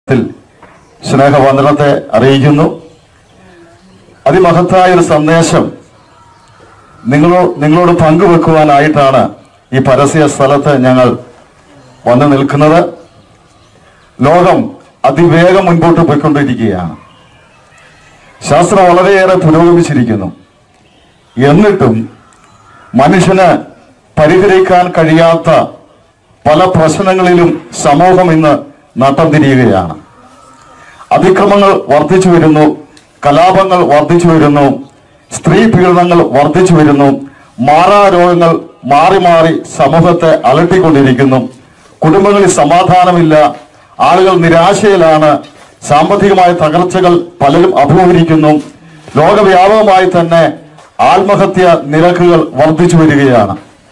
ത്തിൽ സ്നേഹവന്ദനത്തെ അറിയിക്കുന്നു അതിമഹത്തായ ഒരു സന്ദേശം നിങ്ങളോ നിങ്ങളോട് പങ്കുവെക്കുവാനായിട്ടാണ് ഈ പരസ്യ സ്ഥലത്ത് ഞങ്ങൾ വന്നു നിൽക്കുന്നത് ലോകം അതിവേഗം മുൻപോട്ട് പോയിക്കൊണ്ടിരിക്കുകയാണ് ശാസ്ത്രം വളരെയേറെ പുരോഗമിച്ചിരിക്കുന്നു എന്നിട്ടും മനുഷ്യന് പരിഹരിക്കാൻ കഴിയാത്ത പല പ്രശ്നങ്ങളിലും സമൂഹം ഇന്ന് നട്ടം തിരിയുകയാണ് അതിക്രമങ്ങൾ വർദ്ധിച്ചു വരുന്നു കലാപങ്ങൾ വർദ്ധിച്ചു വരുന്നു സ്ത്രീ പീഡനങ്ങൾ വർദ്ധിച്ചു വരുന്നു മാറാരോഗങ്ങൾ മാറി മാറി സമൂഹത്തെ അലട്ടിക്കൊണ്ടിരിക്കുന്നു കുടുംബങ്ങളിൽ സമാധാനമില്ല ആളുകൾ നിരാശയിലാണ് സാമ്പത്തികമായ തകർച്ചകൾ പലരും അഭിമുഖീകരിക്കുന്നു ലോകവ്യാപകമായി തന്നെ ആത്മഹത്യ നിരക്കുകൾ വർദ്ധിച്ചു വരികയാണ്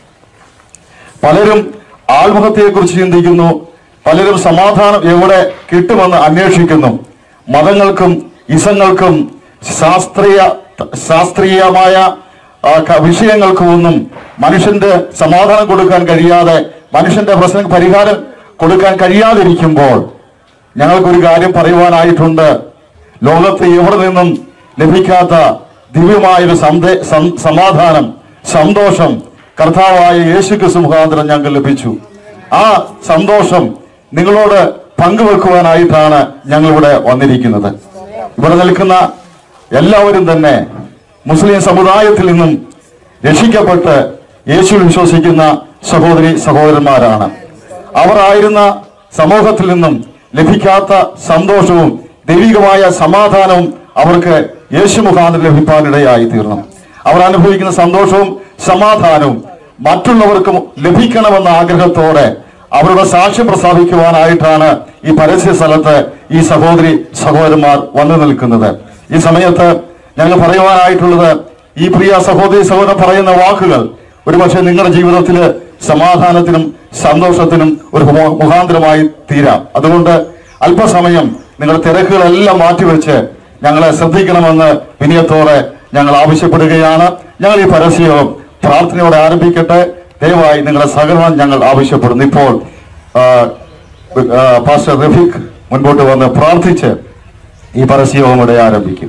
പലരും ആത്മഹത്യയെക്കുറിച്ച് ചിന്തിക്കുന്നു പലരും സമാധാനം എവിടെ കിട്ടുമെന്ന് അന്വേഷിക്കുന്നു മതങ്ങൾക്കും ഇസങ്ങൾക്കും ശാസ്ത്രീയ ശാസ്ത്രീയമായ ആ, ക- വിഷയങ്ങൾക്കുമൊന്നും മനുഷ്യന്റെ സമാധാനം കൊടുക്കാൻ കഴിയാതെ മനുഷ്യന്റെ പ്രശ്നം പരിഹാരം കൊടുക്കാൻ കഴിയാതിരിക്കുമ്പോൾ ഞങ്ങൾക്കൊരു കാര്യം പറയുവാനായിട്ടുണ്ട് ലോകത്ത് എവിടെ നിന്നും ലഭിക്കാത്ത ദിവ്യമായൊരു സന്ദേ സം- സമാധാനം സന്തോഷം കർത്താവായ യേശു ക്രിസ്തു മുഖാന്തരം ഞങ്ങൾക്ക് ലഭിച്ചു ആ സന്തോഷം നിങ്ങളോട് പങ്കുവെക്കുവാനായിട്ടാണ് ഞങ്ങളിവിടെ വന്നിരിക്കുന്നത് ഇവിടെ നിൽക്കുന്ന എല്ലാവരും തന്നെ മുസ്ലിം സമുദായത്തിൽ നിന്നും രക്ഷിക്കപ്പെട്ട് യേശു വിശ്വസിക്കുന്ന സഹോദരി സഹോദരന്മാരാണ് അവർ ആയിരുന്ന സമൂഹത്തിൽ നിന്നും ലഭിക്കാത്ത സന്തോഷവും ദൈവികമായ സമാധാനവും അവർക്ക് യേശു മുഖാന്തരം ലഭിക്കാനിടയായി തീർന്നു അവർ അനുഭവിക്കുന്ന സന്തോഷവും സമാധാനവും മറ്റുള്ളവർക്കും ലഭിക്കണമെന്ന ആഗ്രഹത്തോടെ അവരുടെ സാക്ഷ്യം പ്രസ്താവിക്കുവാനായിട്ടാണ് ഈ പരസ്യ സ്ഥലത്ത് ഈ സഹോദരി സഹോദരന്മാർ വന്നു നിൽക്കുന്നത് ഈ സമയത്ത് ഞങ്ങൾ പറയുവാനായിട്ടുള്ളത് ഈ പ്രിയ സഹോദരി സഹോദരൻ പറയുന്ന വാക്കുകൾ ഒരുപക്ഷെ നിങ്ങളുടെ ജീവിതത്തിൽ സമാധാനത്തിനും സന്തോഷത്തിനും ഒരു മു- മുഖാന്തരമായി തീരാം അതുകൊണ്ട് അല്പസമയം നിങ്ങളുടെ തിരക്കുകളെല്ലാം മാറ്റിവെച്ച് ഞങ്ങളെ ശ്രദ്ധിക്കണമെന്ന് വിനയത്തോടെ ഞങ്ങൾ ആവശ്യപ്പെടുകയാണ് ഞങ്ങൾ ഈ പരസ്യവും പ്രാർത്ഥനയോടെ ആരംഭിക്കട്ടെ ദയവായി നിങ്ങളുടെ സഹകരണം ഞങ്ങൾ ആവശ്യപ്പെടുന്നു ഇപ്പോൾ ആ, ആ, പാസ്റ്റർ റഫീഖ് മുൻപോട്ട് വന്ന് പ്രാർത്ഥിച്ച് ഈ പരസ്യവും ഇവിടെ ആരംഭിക്കും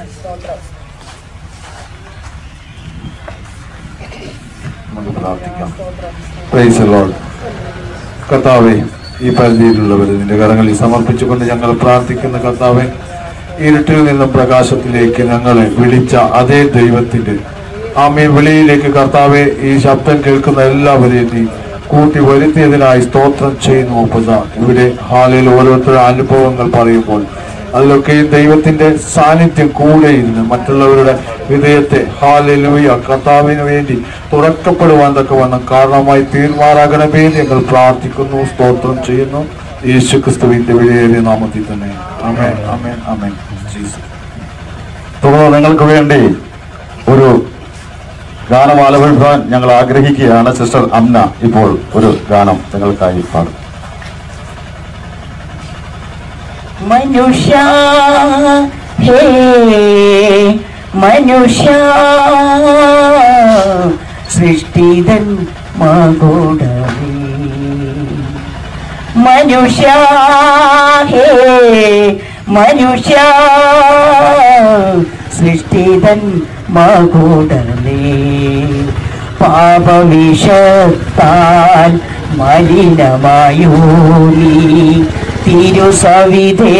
നമുക്ക് പ്രാർത്ഥിക്കാം പ്രൈസ് ലോഡ് കർത്താവെ ഈ പരിധിയിലുള്ളവർ നിന്റെ കരങ്ങളിൽ സമർപ്പിച്ചുകൊണ്ട് ഞങ്ങൾ പ്രാർത്ഥിക്കുന്ന കർത്താവെ ഇരുട്ടിൽ നിന്നും പ്രകാശത്തിലേക്ക് ഞങ്ങളെ വിളിച്ച അതേ ദൈവത്തിന്റെ ആമേ വിളിയിലേക്ക് കർത്താവെ ഈ ശബ്ദം കേൾക്കുന്ന എല്ലാവരെയും നീ കൂട്ടി വരുത്തിയതിനായി സ്തോത്രം ചെയ്യുന്നു മുപ്പത ഇവിടെ ഹാളിൽ ഓരോരുത്തരുടെ അനുഭവങ്ങൾ പറയുമ്പോൾ അതിലൊക്കെയും ദൈവത്തിന്റെ സാന്നിധ്യം കൂടെ ഇരുന്ന് മറ്റുള്ളവരുടെ ഹൃദയത്തെ ഹാലലുയ കർത്താവിന് വേണ്ടി തുറക്കപ്പെടുവാൻ തക്ക വണ്ണം കാരണമായി തീർമാറാകണമേ എന്ന് ഞങ്ങൾ പ്രാർത്ഥിക്കുന്നു സ്തോത്രം ചെയ്യുന്നു യേശു ക്രിസ്തുവിന്റെ വിലയേറിയ നാമത്തിൽ തന്നെ അമേൻ അമേൻ അമേൻ ജീസസ് തുടർന്ന് നിങ്ങൾക്ക് വേണ്ടി ഒരു ഗാനം ആലപിക്കാൻ ഞങ്ങൾ ആഗ്രഹിക്കുകയാണ് സിസ്റ്റർ അമ്ന ഇപ്പോൾ ഒരു ഗാനം നിങ്ങൾക്കായി പാടും മനുഷ്യ ഹേ മനുഷ്യ സൃഷ്ടിതൻ മകുടമേ മനുഷ്യ ഹേ മനുഷ്യ സൃഷ്ടിതൻ മകുടമേ പാപവിഷത്താൽ മലിനമായോ നീ തിരുസവിധേ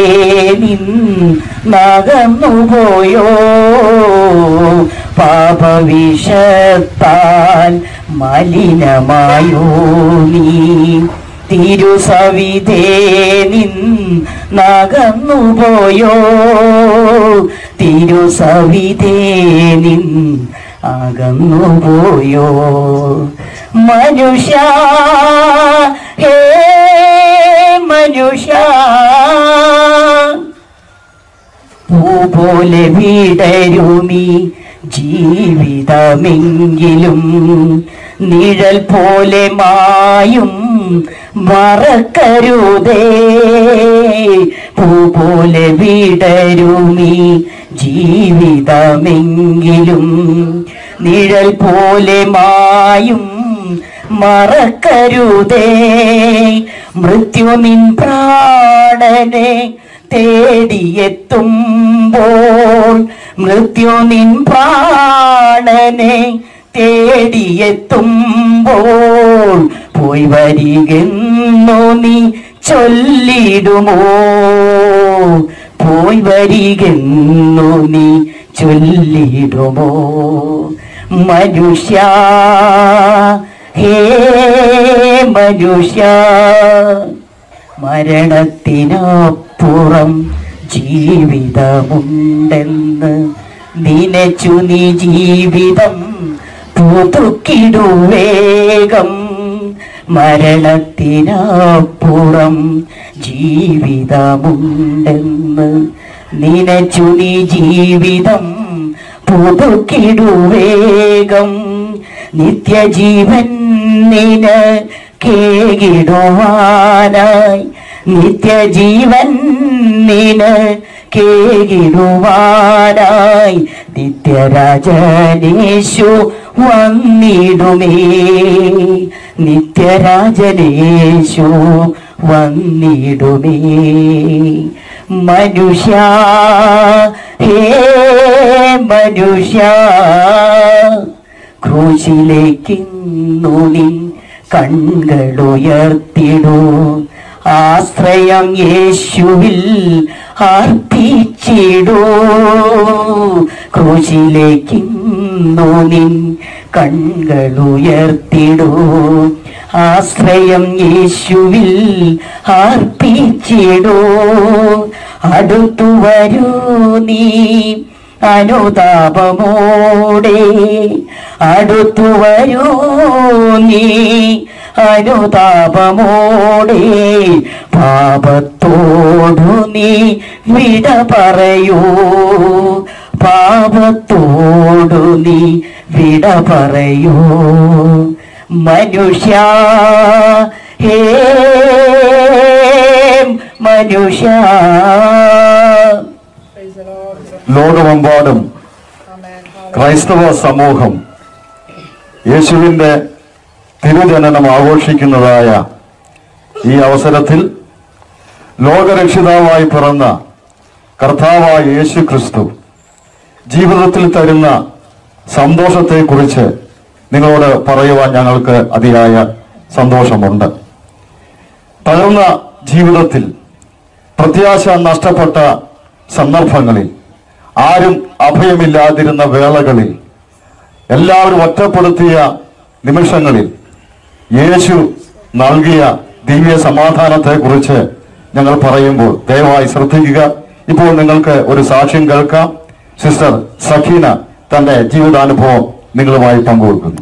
നിന്നകന്നുപോയോ പാപവിഷത്താൽ മലിനമായോ നീ തിരുസവിധേ നിന്നകന്നുപോയോ തിരുസവിധേ നിൻ അകന്നുപോയോ മനുഷ്യ ഹേ മനുഷ്യ പൂ പോലെ വിടരുമീ ജീവിതമെങ്കിലും നിഴൽ പോലെ മായും മറക്കരുതേ പൂ പോലെ വിടരുമീ ജീവിതമെങ്കിലും നിഴൽ പോലെ മായും മറക്കരുതേ മൃത്യു നിൻ പ്രാണനെ തേടിയെത്തുമ്പോൾ മൃത്യു നിൻ പ്രാണനെ തേടിയെത്തുമ്പോൾ പോയി വരികെന്നു നീ ചൊല്ലിടുമോ പോയി വരികെന്നു നീ ചൊല്ലിടുമോ മനുഷ്യ ഹേ മനുഷ്യ മരണത്തിനപ്പുറം ജീവിതമുണ്ടെന്ന് നിനച്ചു നീ ജീവിതം പുതുക്കിടുവേഗം മരണത്തിനപ്പുറം ജീവിതമുണ്ടെന്ന് നിനച്ചു നീ ജീവിതം പുതുക്കിടുവേഗം നിത്യജീവൻ നിന് കേകിടുവാനായി നിത്യജീവൻ നിന് കേകിടുവാനായി നിത്യരാജനേശു വന്നിടുമേ നിത്യരാജനേശു വന്നിടുമേ മനുഷ്യ ഹേ മനുഷ്യ ക്രൂശിലേക്കിന്നു നിൻ കണ്ണുകളുയർത്തിടൂ ആശ്രയം യേശുവിൽ അർപ്പിച്ചിടൂ ക്രൂശിലേക്കിന്നു നിൻ കണ്ണുകളുയർത്തിടൂ ആശ്രയം യേശുവിൽ അർപ്പിച്ചിടൂ അടുത്തു വരൂ നീ അനുതാപമോടെ അടുത്തു വരൂ നീ അനുതാപമോടെ പാപത്തോടു നീ വിട പറയൂ പാപത്തോടു നീ വിട പറയൂ മനുഷ്യ ഹേ മനുഷ്യ ലോകമെമ്പാടും ക്രൈസ്തവ സമൂഹം യേശുവിന്റെ തിരുജനനം ആഘോഷിക്കുന്നതായ ഈ അവസരത്തിൽ ലോകരക്ഷിതാവായി പിറന്ന കർത്താവായ യേശു ക്രിസ്തു ജീവിതത്തിൽ തരുന്ന സന്തോഷത്തെക്കുറിച്ച് നിങ്ങളോട് പറയുവാൻ ഞങ്ങൾക്ക് അതിയായ സന്തോഷമുണ്ട് തകർന്ന ജീവിതത്തിൽ പ്രത്യാശ നഷ്ടപ്പെട്ട സന്ദർഭങ്ങളിൽ ആരും അഭയമില്ലാതിരുന്ന വേളകളിൽ എല്ലാവരും ഒറ്റപ്പെടുത്തിയ നിമിഷങ്ങളിൽ യേശു നൽകിയ ദിവ്യ സമാധാനത്തെക്കുറിച്ച് ഞങ്ങൾ പറയുമ്പോൾ ദയവായി ശ്രദ്ധിക്കുക ഇപ്പോൾ നിങ്ങൾക്ക് ഒരു സാക്ഷ്യം കേൾക്കാം സിസ്റ്റർ സഖീന തന്റെ ജീവിതാനുഭവം നിങ്ങളുമായി പങ്കുവെക്കുന്നു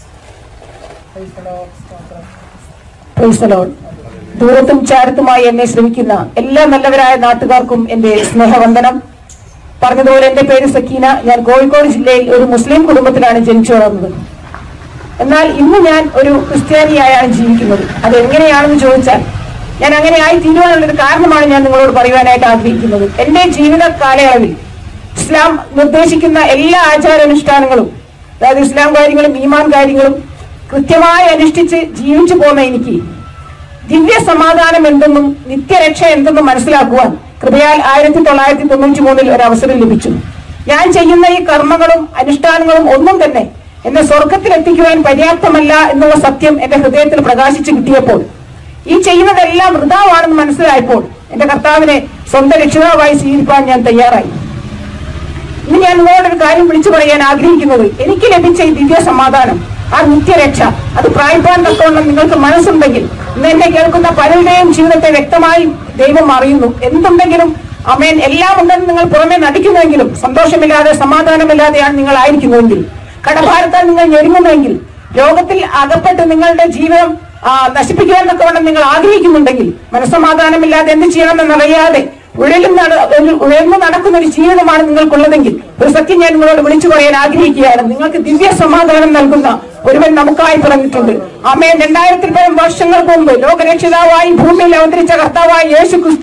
Praise the Lord. ദൂരത്തും ചാരത്തുമായി എന്നെ ശ്രമിക്കുന്ന എല്ലാ നല്ലവരായ നാട്ടുകാർക്കും എന്റെ സ്നേഹവന്ദനം പറഞ്ഞതുപോലെ എന്റെ പേര് സക്കീന ഞാൻ കോഴിക്കോട് ജില്ലയിൽ ഒരു മുസ്ലിം കുടുംബത്തിലാണ് ജനിച്ചു വളർന്നത് എന്നാൽ ഇന്ന് ഞാൻ ഒരു ക്രിസ്ത്യാനിയായാണ് ജീവിക്കുന്നത് അത് എങ്ങനെയാണെന്ന് ചോദിച്ചാൽ ഞാൻ അങ്ങനെ ആയി തീരുവാനുള്ളൊരു കാരണമാണ് ഞാൻ നിങ്ങളോട് പറയുവാനായിട്ട് ആഗ്രഹിക്കുന്നത് എന്റെ ജീവിത കാലയളവിൽ ഇസ്ലാം നിർദ്ദേശിക്കുന്ന എല്ലാ ആചാരാനുഷ്ഠാനങ്ങളും അതായത് ഇസ്ലാം കാര്യങ്ങളും ഈമാൻ കാര്യങ്ങളും കൃത്യമായി അനുഷ്ഠിച്ച് ജീവിച്ചു പോന്ന എനിക്ക് ദിവ്യ സമാധാനം എന്തെന്നും നിത്യരക്ഷ എന്തെന്നും മനസ്സിലാക്കുവാൻ കൃപയാൽ ആയിരത്തി തൊള്ളായിരത്തി തൊണ്ണൂറ്റി മൂന്നിൽ ഒരു അവസരം ലഭിച്ചു ഞാൻ ചെയ്യുന്ന ഈ കർമ്മങ്ങളും അനുഷ്ഠാനങ്ങളും ഒന്നും തന്നെ എന്നെ സ്വർഗത്തിൽ എത്തിക്കുവാൻ പര്യാപ്തമല്ല എന്നുള്ള സത്യം എന്റെ ഹൃദയത്തിൽ പ്രകാശിച്ചു കിട്ടിയപ്പോൾ ഈ ചെയ്യുന്നതെല്ലാം വൃതാവാണെന്ന് മനസ്സിലായപ്പോൾ എന്റെ കർത്താവിനെ സ്വന്തം രക്ഷിതാവായി സ്വീകരിക്കാൻ ഞാൻ തയ്യാറായി ഇനി ഞാൻ നിങ്ങളോടൊരു കാര്യം വിളിച്ചു പറയാൻ ആഗ്രഹിക്കുന്നത് എനിക്ക് ലഭിച്ച ഈ ദിവ്യ സമാധാനം ആ നിത്യരക്ഷ അത് പ്രായപ്പാൻ തക്കവണ്ണം നിങ്ങൾക്ക് മനസ്സുണ്ടെങ്കിൽ ഇന്ന് എന്നെ കേൾക്കുന്ന പലരുടെയും ജീവിതത്തെ വ്യക്തമായി ദൈവം അറിയുന്നു എന്തുണ്ടെങ്കിലും അമേൻ എല്ലാം ഉണ്ടെന്ന് നിങ്ങൾ പുറമെ നടിക്കുന്നുവെങ്കിലും സന്തോഷമില്ലാതെ സമാധാനമില്ലാതെയാണ് നിങ്ങൾ ആയിരിക്കുന്നുവെങ്കിൽ കടഭാരത്താൽ നിങ്ങൾ ഞെരുങ്ങുന്നുവെങ്കിൽ രോഗത്തിൽ അകപ്പെട്ട് നിങ്ങളുടെ ജീവിതം ആ, നശിപ്പിക്കുവാൻ തക്കവണ്ണം നിങ്ങൾ ആഗ്രഹിക്കുന്നുണ്ടെങ്കിൽ മനസ്സമാധാനമില്ലാതെ എന്ത് ചെയ്യണമെന്നറിയാതെ ഉഴലും നട ഒരു ഉഴർന്നു നടക്കുന്ന ഒരു ജീവിതമാണ് നിങ്ങൾക്കുള്ളതെങ്കിൽ ഒരു സത്യം ഞാൻ നിങ്ങളോട് വിളിച്ചു പറയാൻ ആഗ്രഹിക്കുകയാണ് നിങ്ങൾക്ക് ദിവ്യ സമാധാനം നൽകുന്ന ഒരുവൻ നമുക്കായി പറഞ്ഞിട്ടുണ്ട് അമ്മേ രണ്ടായിരത്തിൽ പരം വർഷങ്ങൾക്ക് മുമ്പ് ലോകരക്ഷിതാവായി ഭൂമിയിൽ അവതരിച്ച കർത്താവായ യേശു ക്രിസ്തു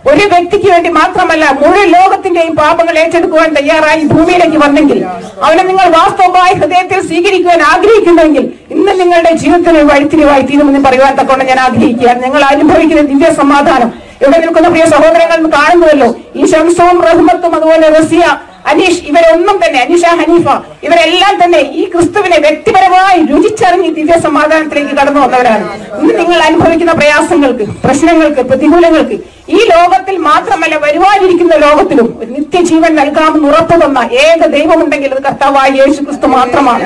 ഒരു വ്യക്തിക്ക് വേണ്ടി മാത്രമല്ല മുഴുവൻ ലോകത്തിന്റെയും പാപങ്ങൾ ഏറ്റെടുക്കുവാൻ തയ്യാറായി ഭൂമിയിലേക്ക് വന്നെങ്കിൽ അവനെ നിങ്ങൾ വാസ്തവമായി ഹൃദയത്തിൽ സ്വീകരിക്കുവാൻ ആഗ്രഹിക്കുന്നുവെങ്കിൽ ഇന്ന് നിങ്ങളുടെ ജീവിതത്തിന് ഒരു വഴിത്തിരിവായി തീരുമെന്ന് പറയുവാൻ തക്കൊണ്ട് ഞാൻ ആഗ്രഹിക്കുകയാണ് ഞങ്ങൾ അനുഭവിക്കുന്ന ദിവ്യ സമാധാനം ഇവിടെ നിൽക്കുന്ന പ്രിയ സഹോദരങ്ങൾ ഇന്ന് കാണുന്നുവല്ലോ ഈ ശംസവും റഹ്മത്തും അതുപോലെ റസിയ അനീഷ് ഇവരൊന്നും തന്നെ അനീഷ ഹനീഫ ഇവരെല്ലാം തന്നെ ഈ ക്രിസ്തുവിനെ വ്യക്തിപരമായി രുചിച്ചറിഞ്ഞ് ദിവ്യ സമാധാനത്തിലേക്ക് കടന്നു വന്നവരാണ് ഇന്ന് നിങ്ങൾ അനുഭവിക്കുന്ന പ്രയാസങ്ങൾക്ക് പ്രശ്നങ്ങൾക്ക് പ്രതികൂലങ്ങൾക്ക് ഈ ലോകത്തിൽ മാത്രമല്ല വരുവാനിരിക്കുന്ന ലോകത്തിലും ഒരു നിത്യജീവൻ നൽകാമെന്ന് ഉറപ്പു തന്ന ഏക ദൈവമുണ്ടെങ്കിൽ അത് കർത്താവായ യേശു ക്രിസ്തു മാത്രമാണ്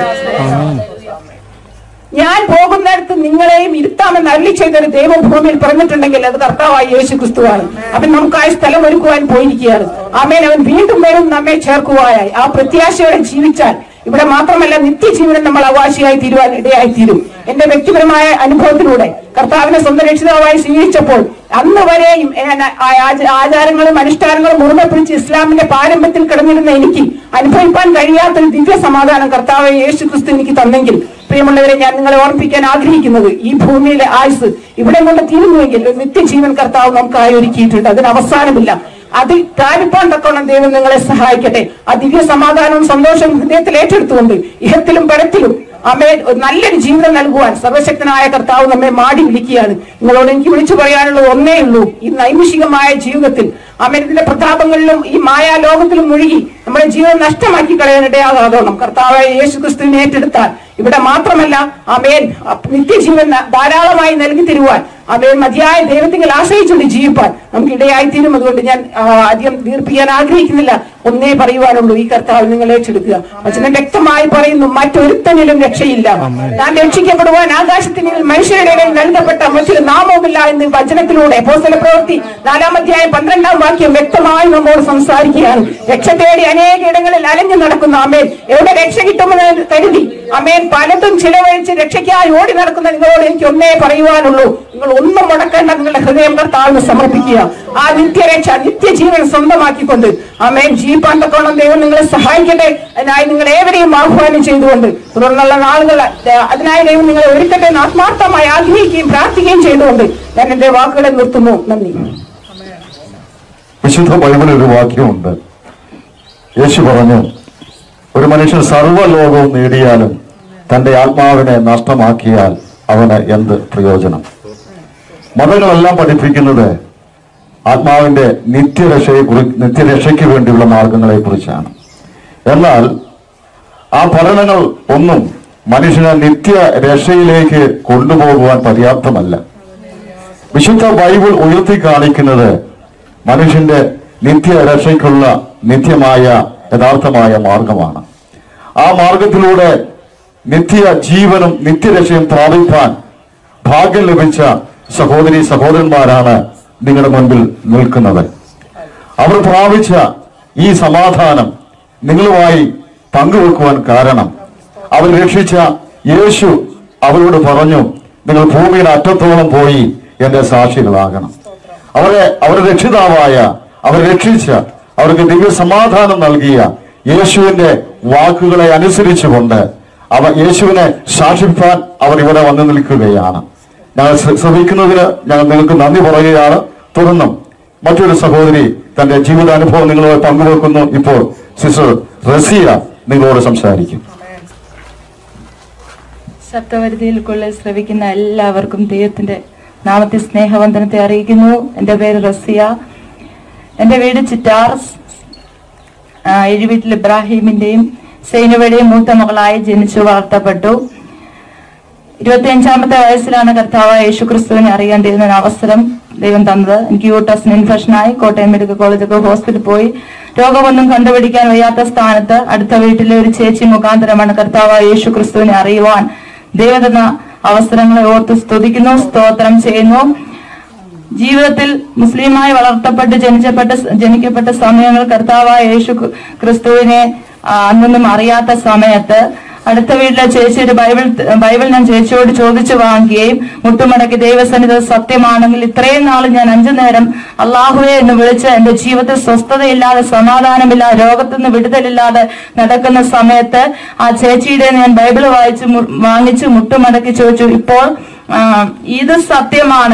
ഞാൻ പോകുന്നിടത്ത് നിങ്ങളെയും ഇരുത്താമെന്ന് അരളി ചെയ്തൊരു ദൈവം ഭൂമിയിൽ പറഞ്ഞിട്ടുണ്ടെങ്കിൽ അത് കർത്താവായ യേശു ക്രിസ്തുവാണ് അവൻ നമുക്കായി സ്ഥലം ഒരുക്കുവാൻ പോയിരിക്കുകയാണ് ആമേൻ അവൻ വീണ്ടും വരും നമ്മെ ചേർക്കുവാനായി ആ പ്രത്യാശയോടെ ജീവിച്ചാൽ ഇവിടെ മാത്രമല്ല നിത്യജീവനം നമ്മൾ അവകാശിയായി തീരുവാൻ ഇടയായി തീരും എന്റെ വ്യക്തിപരമായ അനുഭവത്തിലൂടെ കർത്താവിനെ സ്വന്തം രക്ഷിതാവായി സ്വീകരിച്ചപ്പോൾ അന്ന് വരെയും ഞാൻ ആ ആച- ആചാരങ്ങളും അനുഷ്ഠാനങ്ങളും മുറുകെ പിടിച്ച് ഇസ്ലാമിന്റെ പാരമ്പര്യത്തിൽ കിടന്നിരുന്ന എനിക്ക് അനുഭവിക്കാൻ കഴിയാത്തൊരു ദിവ്യ സമാധാനം കർത്താവ് യേശു ക്രിസ്തു എനിക്ക് തന്നെങ്കിൽ പ്രിയമുള്ളവരെ ഞാൻ നിങ്ങളെ ഓർമ്മിപ്പിക്കാൻ ആഗ്രഹിക്കുന്നത് ഈ ഭൂമിയിലെ ആയുസ് ഇവിടെ കൊണ്ട് തീരുന്നുവെങ്കിൽ ഒരു നിത്യജീവൻ കർത്താവ് നമുക്കായി ഒരുക്കിയിട്ടുണ്ട് അതിന് അവസാനമില്ല അതിൽ പ്രാപിപ്പാൻ തക്കോണം ദൈവം നിങ്ങളെ സഹായിക്കട്ടെ ആ ദിവ്യ സമാധാനവും സന്തോഷവും ഹൃദയത്തിൽ ഏറ്റെടുത്തുകൊണ്ട് ഇഹത്തിലും പരത്തിലും അമ്മേ ഒരു നല്ലൊരു ജീവിതം നൽകുവാൻ സർവശക്തനായ കർത്താവ് നമ്മെ മാടി വിളിക്കുകയാണ് നിങ്ങളോട് എനിക്ക് വിളിച്ചു പറയാനുള്ളത് ഒന്നേ ഉള്ളൂ ഈ നൈമിഷികമായ ജീവിതത്തിൽ അമേരിന്റെ പ്രതാപങ്ങളിലും ഈ മായാലോകത്തിലും മുഴുകി നമ്മുടെ ജീവിതം നഷ്ടമാക്കി കളയാനിടയാകാതോണം കർത്താവായ യേശു ക്രിസ്തുവിനെ ഏറ്റെടുത്താൽ ഇവിടെ മാത്രമല്ല അമേൻ നിത്യജീവൻ ന- ധാരാളമായി നൽകി തരുവാൻ അമേൻ മതിയായ ദൈവത്തിൽ ആശ്രയിച്ചുകൊണ്ട് ജീവിപ്പാൻ നമുക്ക് ഇടയായി തീരും അതുകൊണ്ട് ഞാൻ ആ, അധികം ദീർപ്പിക്കാൻ ആഗ്രഹിക്കുന്നില്ല ഒന്നേ പറയുവാനുള്ളൂ ഈ കർത്താവ് നിങ്ങൾ ഏറ്റെടുക്കുക വചനം വ്യക്തമായി പറയുന്നു മറ്റൊരുത്തനിലും രക്ഷയില്ല താൻ രക്ഷിക്കപ്പെടുവാൻ ആകാശത്തിന് മനുഷ്യരുടെ ഇടയിൽ നൽകപ്പെട്ട മറ്റൊരു നാമവുമില്ല എന്ന് വചനത്തിലൂടെ അപ്പോസ്തല പ്രവൃത്തി നാലാം അധ്യായം പന്ത്രണ്ടാം വാക്യം വ്യക്തമായി നമ്മോട് സംസാരിക്കുകയാണ് രക്ഷ തേടി അനേക ഇടങ്ങളിൽ അലഞ്ഞു നടക്കുന്ന അമേൻ എവിടെ രക്ഷ കിട്ടുമെന്ന് കരുതി അമേൻ പലതും ചിലവഴിച്ച് രക്ഷയ്ക്കായി ഓടി നടക്കുന്ന നിങ്ങളോട് എനിക്ക് ഒന്നേ പറയുവാനുള്ളൂ നിങ്ങൾ ഒന്നും മുടക്കേണ്ട നിങ്ങളുടെ ഹൃദയം കർത്താവിന് സമർപ്പിക്കുക ആ നിത്യരക്ഷ നിത്യജീവൻ സ്വന്തമാക്കിക്കൊണ്ട് അമേൻ ജീവിപ്പാൻ തക്കോണം ദൈവം നിങ്ങളെ സഹായിക്കട്ടെ അതിനായി നിങ്ങൾ ഏവരെയും ആഹ്വാനം ചെയ്തുകൊണ്ട് തുടർന്നുള്ള നാളുകൾ ഏഹ്, അതിനായി ദൈവം നിങ്ങളെ ഒരുക്കട്ടെ എന്ന് ആത്മാർത്ഥമായി ആഗ്രഹിക്കുകയും പ്രാർത്ഥിക്കുകയും ചെയ്തുകൊണ്ട് ഞാൻ എന്റെ വാക്കുകളെ നിർത്തുന്നു നന്ദി വിശുദ്ധ ബൈബിളിൽ ഒരു വാക്യമുണ്ട് യേശു പറഞ്ഞു ഒരു മനുഷ്യൻ സർവ്വലോകവും നേടിയാലും തന്റെ ആത്മാവിനെ നഷ്ടമാക്കിയാൽ അവന് എന്ത് പ്രയോജനം മതങ്ങളെല്ലാം പഠിപ്പിക്കുന്നത് ആത്മാവിന്റെ നിത്യരക്ഷയെ കുറി നിത്യരക്ഷയ്ക്ക് വേണ്ടിയുള്ള മാർഗങ്ങളെ കുറിച്ചാണ് എന്നാൽ ആ പഠനങ്ങൾ ഒന്നും മനുഷ്യനെ നിത്യ രക്ഷയിലേക്ക് കൊണ്ടുപോകുവാൻ പര്യാപ്തമല്ല വിശുദ്ധ ബൈബിൾ ഉയർത്തി കാണിക്കുന്നത് മനുഷ്യന്റെ നിത്യരക്ഷയ്ക്കുള്ള നിത്യമായ യഥാർത്ഥമായ മാർഗമാണ് ആ മാർഗത്തിലൂടെ നിത്യ ജീവനും നിത്യരക്ഷയും പ്രാപിപ്പാൻ ഭാഗ്യം ലഭിച്ച സഹോദരി സഹോദരന്മാരാണ് നിങ്ങളുടെ മുൻപിൽ നിൽക്കുന്നത് അവർ പ്രാപിച്ച ഈ സമാധാനം നിങ്ങളുമായി പങ്കുവെക്കുവാൻ കാരണം അവർ രക്ഷിച്ച യേശു അവരോട് പറഞ്ഞു നിങ്ങൾ ഭൂമിയുടെ അറ്റത്തോളം പോയി എന്റെ സാക്ഷികളാകണം അവരെ അവരുടെ രക്ഷിതാവായ അവർ രക്ഷിച്ച അവർക്ക് ദിവ്യ സമാധാനം നൽകിയ യേശുവിന്റെ വാക്കുകളെ അനുസരിച്ചുകൊണ്ട് അവ യേശുവിനെ സാക്ഷിപ്പാൻ അവർ ഇവിടെ വന്നു നിൽക്കുകയാണ് ഞങ്ങൾ ശ്ര- ശ്രമിക്കുന്നതിന് ഞങ്ങൾ നിങ്ങൾക്ക് നന്ദി പറയുകയാണ് തുടർന്നും മറ്റൊരു സഹോദരി തന്റെ ജീവിതാനുഭവം നിങ്ങളുമായി പങ്കുവെക്കുന്നു ഇപ്പോൾ സിസ്റ്റർ റസിയ നിങ്ങളോട് സംസാരിക്കും ശബ്ദപരിധിയിൽക്കുള്ളിൽ ശ്രവിക്കുന്ന എല്ലാവർക്കും ദൈവത്തിന്റെ നാമത്തെ സ്നേഹവന്ദനത്തെ അറിയിക്കുന്നു എൻ്റെ പേര് റസിയ എൻ്റെ വീട് ചിറ്റാർ ആ, എഴുവീട്ടിൽ ഇബ്രാഹിമിന്റെയും സൈനുവയുടെയും മൂത്ത മകളായി ജനിച്ചു വളർത്തപ്പെട്ടു ഇരുപത്തിയഞ്ചാമത്തെ വയസ്സിലാണ് കർത്താവ് യേശു ക്രിസ്തുവിനെ അറിയാൻ ദൈവം ഒരു അവസരം ദൈവം തന്നത് എനിക്ക് യൂട്ടസിന് ഇൻഫെക്ഷനായി കോട്ടയം മെഡിക്കൽ കോളേജൊക്കെ ഹോസ്പിറ്റലിൽ പോയി രോഗമൊന്നും കണ്ടുപിടിക്കാൻ വയ്യാത്ത സ്ഥാനത്ത് അടുത്ത വീട്ടിലെ ഒരു ചേച്ചി മുഖാന്തരമാണ് കർത്താവ് യേശു ക്രിസ്തുവിനെ അറിയുവാൻ ദൈവം തന്ന അവസരങ്ങളെ ഓർത്ത് സ്തുതിക്കുന്നു സ്തോത്രം ചെയ്യുന്നു ജീവിതത്തിൽ മുസ്ലിമായി വളർത്തപ്പെട്ട് ജനിച്ചപ്പെട്ട ജനിക്കപ്പെട്ട സമയങ്ങൾ കർത്താവായ യേശു ക്രിസ്തുവിനെ ആ, അന്നൊന്നും അറിയാത്ത സമയത്ത് അടുത്ത വീട്ടിലെ ചേച്ചിയുടെ ബൈബിൾ ബൈബിൾ ഞാൻ ചേച്ചിയോട് ചോദിച്ചു വാങ്ങുകയും മുട്ടുമടക്കി ദൈവസന്നിധി സത്യമാണെങ്കിൽ ഇത്രയും നാൾ ഞാൻ അഞ്ചു നേരം അള്ളാഹുവെ എന്ന് വിളിച്ച് എന്റെ ജീവിതത്തിൽ സ്വസ്ഥതയില്ലാതെ സമാധാനമില്ലാതെ രോഗത്തുനിന്ന് വിടുതലില്ലാതെ നടക്കുന്ന സമയത്ത് ആ ചേച്ചിയുടെ ഞാൻ ബൈബിൾ വായിച്ച് മു- വാങ്ങിച്ച് മുട്ടുമടക്കി ചോദിച്ചു ഇപ്പോൾ ആ, ഇത് സത്യമാണെങ്കിൽ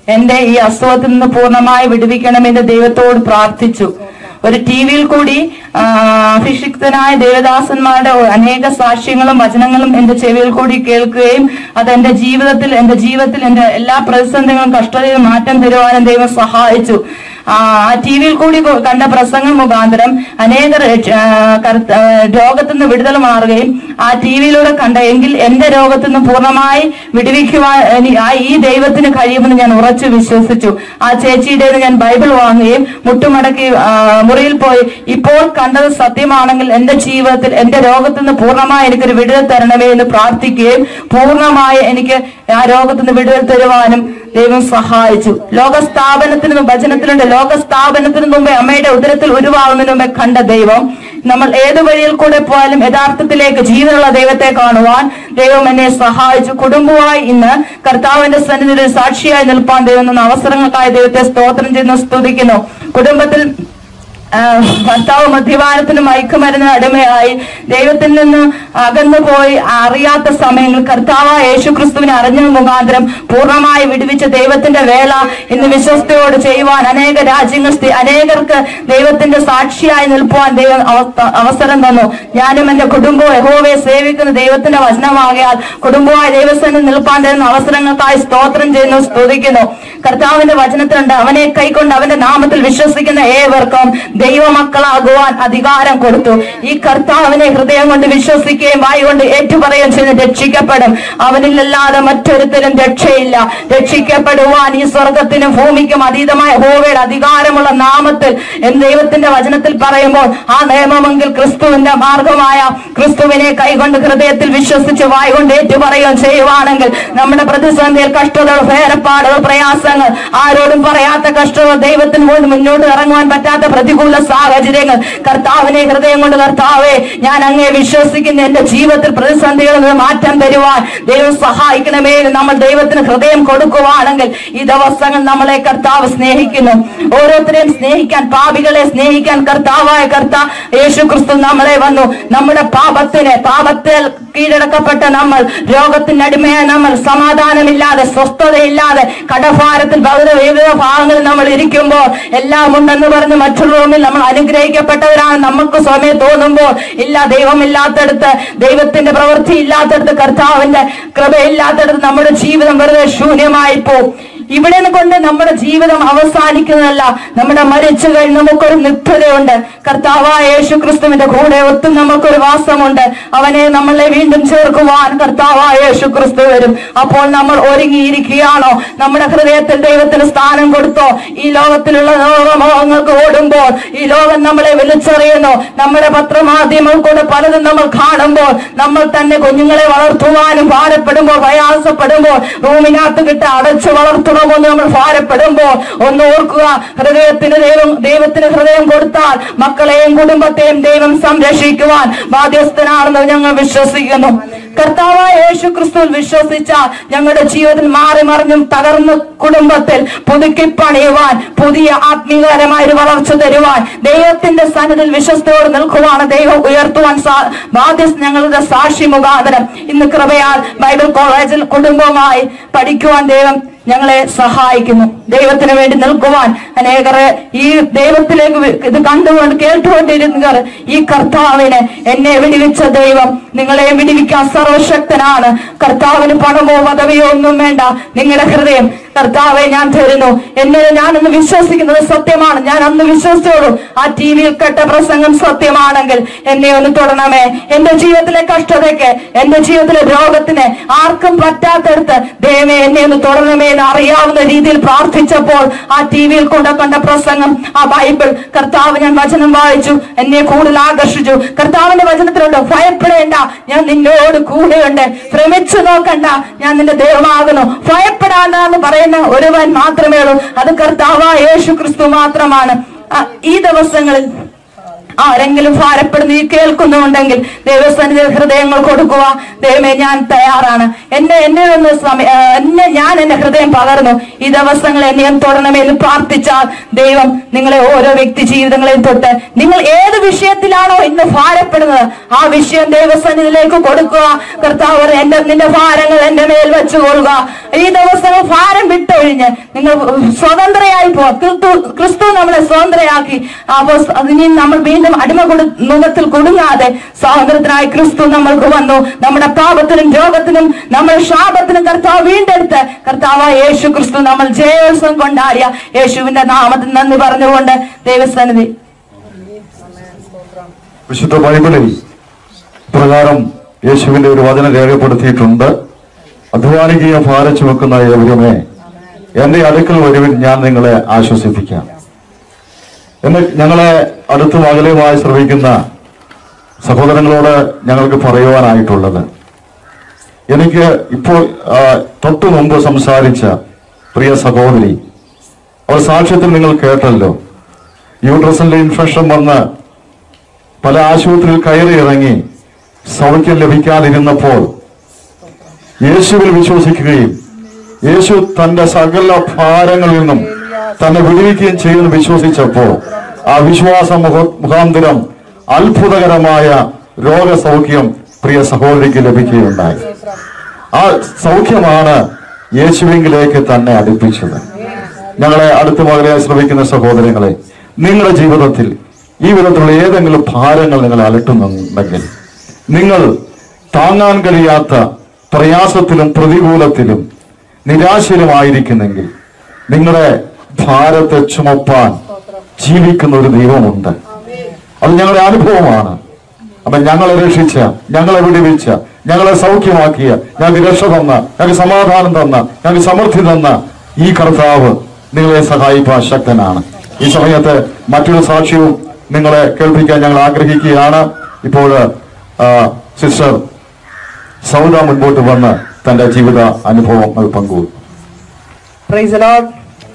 എന്റെ ഈ അസുഖത്തിൽ നിന്ന് പൂർണ്ണമായി വിടുവിക്കണമെന്ന് ദൈവത്തോട് പ്രാർത്ഥിച്ചു ഒരു ടി വിയിൽ കൂടി ആ, അഭിഷിക്തനായ ദേവദാസന്മാരുടെ അനേക സാക്ഷ്യങ്ങളും വചനങ്ങളും എന്റെ ചെവിയിൽ കൂടി കേൾക്കുകയും അത് എന്റെ ജീവിതത്തിൽ എന്റെ ജീവിതത്തിൽ എന്റെ എല്ലാ പ്രതിസന്ധികളും കഷ്ടതയും മാറ്റം തരുവാനും ദൈവം സഹായിച്ചു ആ ടി വിയിൽ കൂടി കൊ- കണ്ട പ്രസംഗം മുഖാന്തരം അനേകർ ആ, കർത്ത- ആ, രോഗത്തിൽ നിന്ന് വിടുതൽ മാറുകയും ആ ടി വിയിലൂടെ കണ്ട എങ്കിൽ എന്റെ രോഗത്തിൽ നിന്ന് പൂർണ്ണമായി വിടുവിക്കുവാൻ എനി- ആ ഈ ദൈവത്തിന് കഴിയുമെന്ന് ഞാൻ ഉറച്ചു വിശ്വസിച്ചു ആ ചേച്ചിയുടെ ഞാൻ ബൈബിൾ വാങ്ങുകയും മുട്ടുമടക്കി ആ, മുറിയിൽ പോയി ഇപ്പോൾ കണ്ടത് സത്യമാണെങ്കിൽ എന്റെ ജീവിതത്തിൽ എന്റെ രോഗത്തിൽ നിന്ന് പൂർണ്ണമായി എനിക്കൊരു വിടുതൽ തരണമേ എന്ന് പ്രാർത്ഥിക്കുകയും പൂർണ്ണമായി എനിക്ക് ആ രോഗത്തിൽ നിന്ന് വിടുതൽ തരുവാനും ദൈവം സഹായിച്ചു ലോകസ്ഥാപനത്തിന് മുമ്പ് വചനത്തിലുണ്ട് ലോകസ്ഥാപനത്തിന് മുമ്പേ അമ്മയുടെ ഉദരത്തിൽ ഉരുവാകുന്നതിന് മുമ്പേ കണ്ട ദൈവം നമ്മൾ ഏത് വഴിയിൽ കൂടെ പോയാലും യഥാർത്ഥത്തിലേക്ക് ജീവനുള്ള ദൈവത്തെ കാണുവാൻ ദൈവം എന്നെ സഹായിച്ചു കുടുംബമായി ഇന്ന് കർത്താവിന്റെ സന്നിധിയിൽ ഒരു സാക്ഷിയായി നിൽപ്പാൻ ദൈവം തന്ന അവസരങ്ങൾക്കായി ദൈവത്തെ സ്തോത്രം ചെയ്യുന്നു സ്തുതിക്കുന്നു കുടുംബത്തിൽ ആ, ഭർത്താവ് മദ്യപാനത്തിന് മയക്കുമരുന്ന് അടിമയായി ദൈവത്തിൽ നിന്ന് അകന്നു പോയി അറിയാത്ത സമയങ്ങൾ കർത്താവായ യേശു ക്രിസ്തുവിനെ അറിഞ്ഞ മുഖാന്തരം പൂർണ്ണമായി വിടുവിച്ച ദൈവത്തിന്റെ വേല ഇന്ന് വിശ്വസ്തയോട് ചെയ്യുവാൻ അനേക രാജ്യങ്ങൾ സ്ഥി- അനേകർക്ക് ദൈവത്തിന്റെ സാക്ഷിയായി നിൽക്കുവാൻ ദൈവം അവസ്ഥ- അവസരം തന്നു ഞാനും എന്റെ കുടുംബവും യഹോവയെ സേവിക്കുന്ന ദൈവത്തിന്റെ വചനമാകിയാൽ കുടുംബമായി ദൈവസേന നിൽപ്പാൻ തരുന്ന അവസരങ്ങൾക്കായി സ്തോത്രം ചെയ്യുന്നു സ്തുതിക്കുന്നു കർത്താവിന്റെ വചനത്തിലുണ്ട് അവനെ കൈക്കൊണ്ട് അവന്റെ നാമത്തിൽ വിശ്വസിക്കുന്ന ഏവർക്കും ദൈവമക്കളാകുവാൻ അധികാരം കൊടുത്തു ഈ കർത്താവിനെ ഹൃദയം കൊണ്ട് വിശ്വസിക്കുകയും വായി കൊണ്ട് ഏറ്റുപറയുകയും ചെയ്ത് രക്ഷിക്കപ്പെടും അവനിലല്ലാതെ മറ്റൊരുത്തരും രക്ഷയില്ല രക്ഷിക്കപ്പെടുവാൻ ഈ സ്വർഗത്തിനും ഭൂമിക്കും അതീതമായ ഹോവയുടെ അധികാരമുള്ള നാമത്തിൽ എന്ന് ദൈവത്തിന്റെ വചനത്തിൽ പറയുമ്പോൾ ആ നിയമമെങ്കിൽ ക്രിസ്തുവിന്റെ മാർഗമായ ക്രിസ്തുവിനെ കൈകൊണ്ട് ഹൃദയത്തിൽ വിശ്വസിച്ച് വായി കൊണ്ട് ഏറ്റുപറയുകയും ചെയ്യുവാണെങ്കിൽ നമ്മുടെ പ്രതിസന്ധിയിൽ കഷ്ടതകൾ ഭേരപ്പാടുകൾ പ്രയാസങ്ങൾ ആരോടും പറയാത്ത കഷ്ടതകൾ ദൈവത്തിന് പോലും മുന്നോട്ട് ഇറങ്ങുവാൻ പറ്റാത്ത പ്രതികൂല സാഹചര്യങ്ങൾ കർത്താവിനെ ഹൃദയം കൊണ്ട് കർത്താവെ ഞാൻ അങ്ങേ വിശ്വസിക്കുന്ന എന്റെ ജീവിതത്തിൽ പ്രതിസന്ധികളിൽ നിന്ന് മാറ്റം തരുവാൻ ദൈവം സഹായിക്കണമേ എന്ന് നമ്മൾ ദൈവത്തിന് ഹൃദയം കൊടുക്കുവാണെങ്കിൽ ഈ ദിവസങ്ങൾ നമ്മളെ കർത്താവ് സ്നേഹിക്കുന്നു ഓരോരുത്തരെയും സ്നേഹിക്കാൻ പാപികളെ സ്നേഹിക്കാൻ കർത്താവായ കർത്താ യേശു ക്രിസ്തു നമ്മളെ വന്നു നമ്മുടെ പാപത്തിന് പാപത്തിൽ കീഴടക്കപ്പെട്ട നമ്മൾ രോഗത്തിന് അടിമയായ നമ്മൾ സമാധാനമില്ലാതെ സ്വസ്ഥതയില്ലാതെ കടഭാരത്തിൽ വളരെ വിവിധ ഭാഗങ്ങളിൽ നമ്മൾ ഇരിക്കുമ്പോൾ എല്ലാം ഉണ്ടെന്ന് പറഞ്ഞ് മറ്റുള്ളവരിൽ നമ്മൾ അനുഗ്രഹിക്കപ്പെട്ടവരാണ് നമുക്ക് സ്വമേ തോന്നുമ്പോൾ ഇല്ല ദൈവമില്ലാത്തടത്ത് ദൈവത്തിന്റെ പ്രവൃത്തി ഇല്ലാത്തടത്ത് കർത്താവിന്റെ കൃപയില്ലാത്തടത്ത് നമ്മുടെ ജീവിതം വെറുതെ ശൂന്യമായി പോകും ഇവിടെ നിന്ന് കൊണ്ട് നമ്മുടെ ജീവിതം അവസാനിക്കുന്നതല്ല നമ്മുടെ മരിച്ചു കഴിഞ്ഞ് നമുക്കൊരു നിത്യതയുണ്ട് കർത്താവായ യേശു ക്രിസ്തുവിന്റെ കൂടെ ഒത്തും നമുക്കൊരു വാസമുണ്ട് അവനെ നമ്മളെ വീണ്ടും ചേർക്കുവാൻ കർത്താവായ യേശു ക്രിസ്തു വരും അപ്പോൾ നമ്മൾ ഒരുങ്ങിയിരിക്കുകയാണോ നമ്മുടെ ഹൃദയത്തിൽ ദൈവത്തിന് സ്ഥാനം കൊടുത്തോ ഈ ലോകത്തിലുള്ള ലോകമോഹങ്ങൾക്ക് ഓടുമ്പോൾ ഈ ലോകം നമ്മളെ വിളിച്ചറിയുന്നു നമ്മുടെ പത്രമാധ്യമങ്ങൾ കൂടെ പലതും നമ്മൾ കാണുമ്പോൾ നമ്മൾ തന്നെ കുഞ്ഞുങ്ങളെ വളർത്തുവാനും ഭാരപ്പെടുമ്പോൾ പ്രയാസപ്പെടുമ്പോൾ റൂമിനകത്ത് കിട്ടി അടച്ചു വളർത്തണമെന്ന് നമ്മൾ ഭാരപ്പെടുമ്പോൾ ഒന്ന് ഓർക്കുക ഹൃദയത്തിന് ദൈവം ദൈവത്തിന് ഹൃദയം കൊടുത്താൽ മക്കളെയും കുടുംബത്തെയും ദൈവം സംരക്ഷിക്കുവാൻ ബാധ്യസ്ഥനാണെന്ന് ഞങ്ങൾ വിശ്വസിക്കുന്നു കർത്താവായ യേശു ക്രിസ്തുവിൽ വിശ്വസിച്ച ഞങ്ങളുടെ ജീവിതത്തിൽ മാറി മറിഞ്ഞും തകർന്ന കുടുംബത്തിൽ പുതുക്കി പണിയുവാൻ പുതിയ ആത്മീയകരമായ ഒരു വളർച്ച തരുവാൻ ദൈവത്തിന്റെ സന്നിധിയിൽ വിശ്വസ്തയോട് നിൽക്കുവാണ് ദൈവം ഉയർത്തുവാൻ സാ- ബാധ്യസ്ഥ ഞങ്ങളുടെ സാക്ഷി മുഖാന്തരം ഇന്ന് കൃപയാൽ ബൈബിൾ കോളേജിൽ കുടുംബമായി പഠിക്കുവാൻ ദൈവം ഞങ്ങളെ സഹായിക്കുന്നു ദൈവത്തിന് വേണ്ടി നിൽക്കുവാൻ അനേകരെ ഈ ദൈവത്തിലേക്ക് വി- ഇത് കണ്ടുകൊണ്ട് കേട്ടുകൊണ്ടിരുന്നവർ ഈ കർത്താവിനെ എന്നെ വിടിവിച്ച ദൈവം നിങ്ങളെ വിടിവിക്കാൻ സർവശക്തനാണ് കർത്താവിന് പണമോ പദവിയോ ഒന്നും വേണ്ട നിങ്ങളുടെ ഹൃദയം കർത്താവെ ഞാൻ തരുന്നു എന്നെ ഞാനൊന്ന് വിശ്വസിക്കുന്നത് സത്യമാണ് ഞാൻ അന്ന് വിശ്വസിച്ചോളൂ ആ ടി വിയിൽ കേട്ട പ്രസംഗം സത്യമാണെങ്കിൽ എന്നെ ഒന്ന് തൊടണമേ എന്റെ ജീവിതത്തിലെ കഷ്ടതയ്ക്ക് എന്റെ ജീവിതത്തിലെ രോഗത്തിന് ആർക്കും പറ്റാത്തടുത്ത് ദൈവമേ എന്നെ ഒന്ന് തൊടണമേ എന്ന് അറിയാവുന്ന രീതിയിൽ പ്രാർത്ഥിച്ചപ്പോൾ ആ ടി വിയിൽ കൊണ്ട് കണ്ട പ്രസംഗം ആ ബൈബിൾ കർത്താവ് ഞാൻ വചനം വായിച്ചു എന്നെ കൂടുതൽ ആകർഷിച്ചു കർത്താവിന്റെ വചനത്തിലുണ്ട് ഭയപ്പെടേണ്ട ഞാൻ നിന്നോട് കൂടെയുണ്ട് ഭ്രമിച്ചു നോക്കണ്ട ഞാൻ നിന്റെ ദൈവമാകുന്നു ഭയപ്പെടാണ്ട എന്ന് പറയുന്ന ഒരുവൻ മാത്രമേ ഉള്ളൂ അത് കർത്താവായ യേശു ക്രിസ്തു മാത്രമാണ് ആ, ഈ ദിവസങ്ങളിൽ ആരെങ്കിലും ഭാരപ്പെടുന്ന ഈ കേൾക്കുന്നുണ്ടെങ്കിൽ ദൈവസന്നിധി ഹൃദയങ്ങൾ കൊടുക്കുക ദൈവമേ ഞാൻ തയ്യാറാണ് എന്നെ എന്നെ ഒന്ന് സമയ ആ, എന്നെ ഞാൻ എന്റെ ഹൃദയം പകർന്നു ഈ ദിവസങ്ങൾ എന്നെയും തുടരണമേ എന്ന് പ്രാർത്ഥിച്ചാൽ ദൈവം നിങ്ങളെ ഓരോ വ്യക്തി ജീവിതങ്ങളെയും തൊട്ട് നിങ്ങൾ ഏത് വിഷയത്തിലാണോ ഇന്ന് ഭാരപ്പെടുന്നത് ആ വിഷയം ദൈവസന്നിധിയിലേക്ക് കൊടുക്കുക കർത്താവ് പറയും, എന്റെ നിന്റെ ഭാരങ്ങൾ എന്റെ മേൽ വെച്ചുകൊള്ളുക ഈ ദിവസങ്ങൾ ഭാരം വിട്ടൊഴിഞ്ഞ് നിങ്ങൾ സ്വതന്ത്രയായി പോ ക്രിസ്തു ക്രിസ്തു നമ്മളെ സ്വതന്ത്രയാക്കി അപ്പോൾ അതിനി നമ്മൾ വീണ്ടും അടിമ കൊടു മുഖത്തിൽ കുടുങ്ങാതെ സ്വാതന്ത്ര്യത്തിനായി ക്രിസ്തു നമ്മൾക്ക് വന്നു നമ്മുടെ പാപത്തിനും രോഗത്തിനും നമ്മുടെ ശാപത്തിനും കർത്താവ് വീണ്ടെടുത്ത് കർത്താവ് യേശു ക്രിസ്തു നമ്മൾ ജയോത്സവം കൊണ്ടാടിയ യേശുവിന്റെ നാമത്തിൽ നന്ദി പറഞ്ഞുകൊണ്ട് ദൈവസന്നിധി വിശുദ്ധ ബൈബിളിൽ പ്രകാരം യേശുവിന്റെ ഒരു വചനം രേഖപ്പെടുത്തിയിട്ടുണ്ട് അധ്വാനിക്കുകയും ഭാരം ചുമക്കുന്ന ഏവരുമേ എന്റെ അടുക്കൽ വരുവിൻ ഞാൻ നിങ്ങളെ ആശ്വസിപ്പിക്കാം എന്ന് ഞങ്ങളെ അടുത്തും അകലെയുമായി ശ്രമിക്കുന്ന സഹോദരങ്ങളോട് ഞങ്ങൾക്ക് പറയുവാനായിട്ടുള്ളത് എനിക്ക് ഇപ്പോൾ ആ, തൊട്ടു മുമ്പ് സംസാരിച്ച പ്രിയ സഹോദരി അവർ സാക്ഷ്യത്തിൽ നിങ്ങൾ കേട്ടല്ലോ യൂട്രസിന്റെ ഇൻഫെക്ഷൻ വന്ന് പല ആശുപത്രിയിൽ കയറി ഇറങ്ങി സൗഖ്യം ലഭിക്കാതിരുന്നപ്പോൾ യേശുവിൽ വിശ്വസിക്കുകയും യേശു തന്റെ സകല ഭാരങ്ങളിൽ നിന്നും തന്നെ വിടുവിക്കുകയും ചെയ്യുമെന്ന് വിശ്വസിച്ചപ്പോൾ ആ വിശ്വാസ മുഖ- മുഖാന്തരം അത്ഭുതകരമായ രോഗസൗഖ്യം പ്രിയ സഹോദരിക്ക് ലഭിക്കുകയുണ്ടായി ആ സൗഖ്യമാണ് യേശുവിങ്കിലേക്ക് തന്നെ അടുപ്പിച്ചത് ഞങ്ങളെ അടുത്ത മകളെ ശ്രമിക്കുന്ന സഹോദരങ്ങളെ നിങ്ങളുടെ ജീവിതത്തിൽ ഈ വിധത്തിലുള്ള ഏതെങ്കിലും ഭാരങ്ങൾ നിങ്ങൾ അലട്ടുന്നുണ്ടെങ്കിൽ നിങ്ങൾ താങ്ങാൻ കഴിയാത്ത പ്രയാസത്തിലും പ്രതികൂലത്തിലും നിരാശയിലുമായിരിക്കുന്നെങ്കിൽ നിങ്ങളുടെ ഭാരത്തെ ചുമപ്പാൻ ജീവിക്കുന്ന ഒരു ദൈവമുണ്ട് അത് ഞങ്ങളുടെ അനുഭവമാണ് അപ്പൊ ഞങ്ങളെ രക്ഷിച്ച ഞങ്ങളെ വിടുവിച്ച ഞങ്ങളെ സൗഖ്യമാക്കിയ ഞങ്ങൾക്ക് രക്ഷ തന്ന ഞങ്ങൾക്ക് സമാധാനം തന്ന ഞങ്ങൾക്ക് സമൃദ്ധി തന്ന ഈ കർത്താവ് നിങ്ങളെ സഹായിപ്പാൻ ശക്തനാണ് ഈ സമയത്ത് മറ്റൊരു സാക്ഷ്യവും നിങ്ങളെ കേൾപ്പിക്കാൻ ഞങ്ങൾ ആഗ്രഹിക്കുകയാണ് ഇപ്പോൾ ആ, സിസ്റ്റർ സൗദ മുൻപോട്ട് വന്ന് തന്റെ ജീവിത അനുഭവങ്ങൾ പങ്കുവെക്കും പ്രൈസ് ലോർഡ്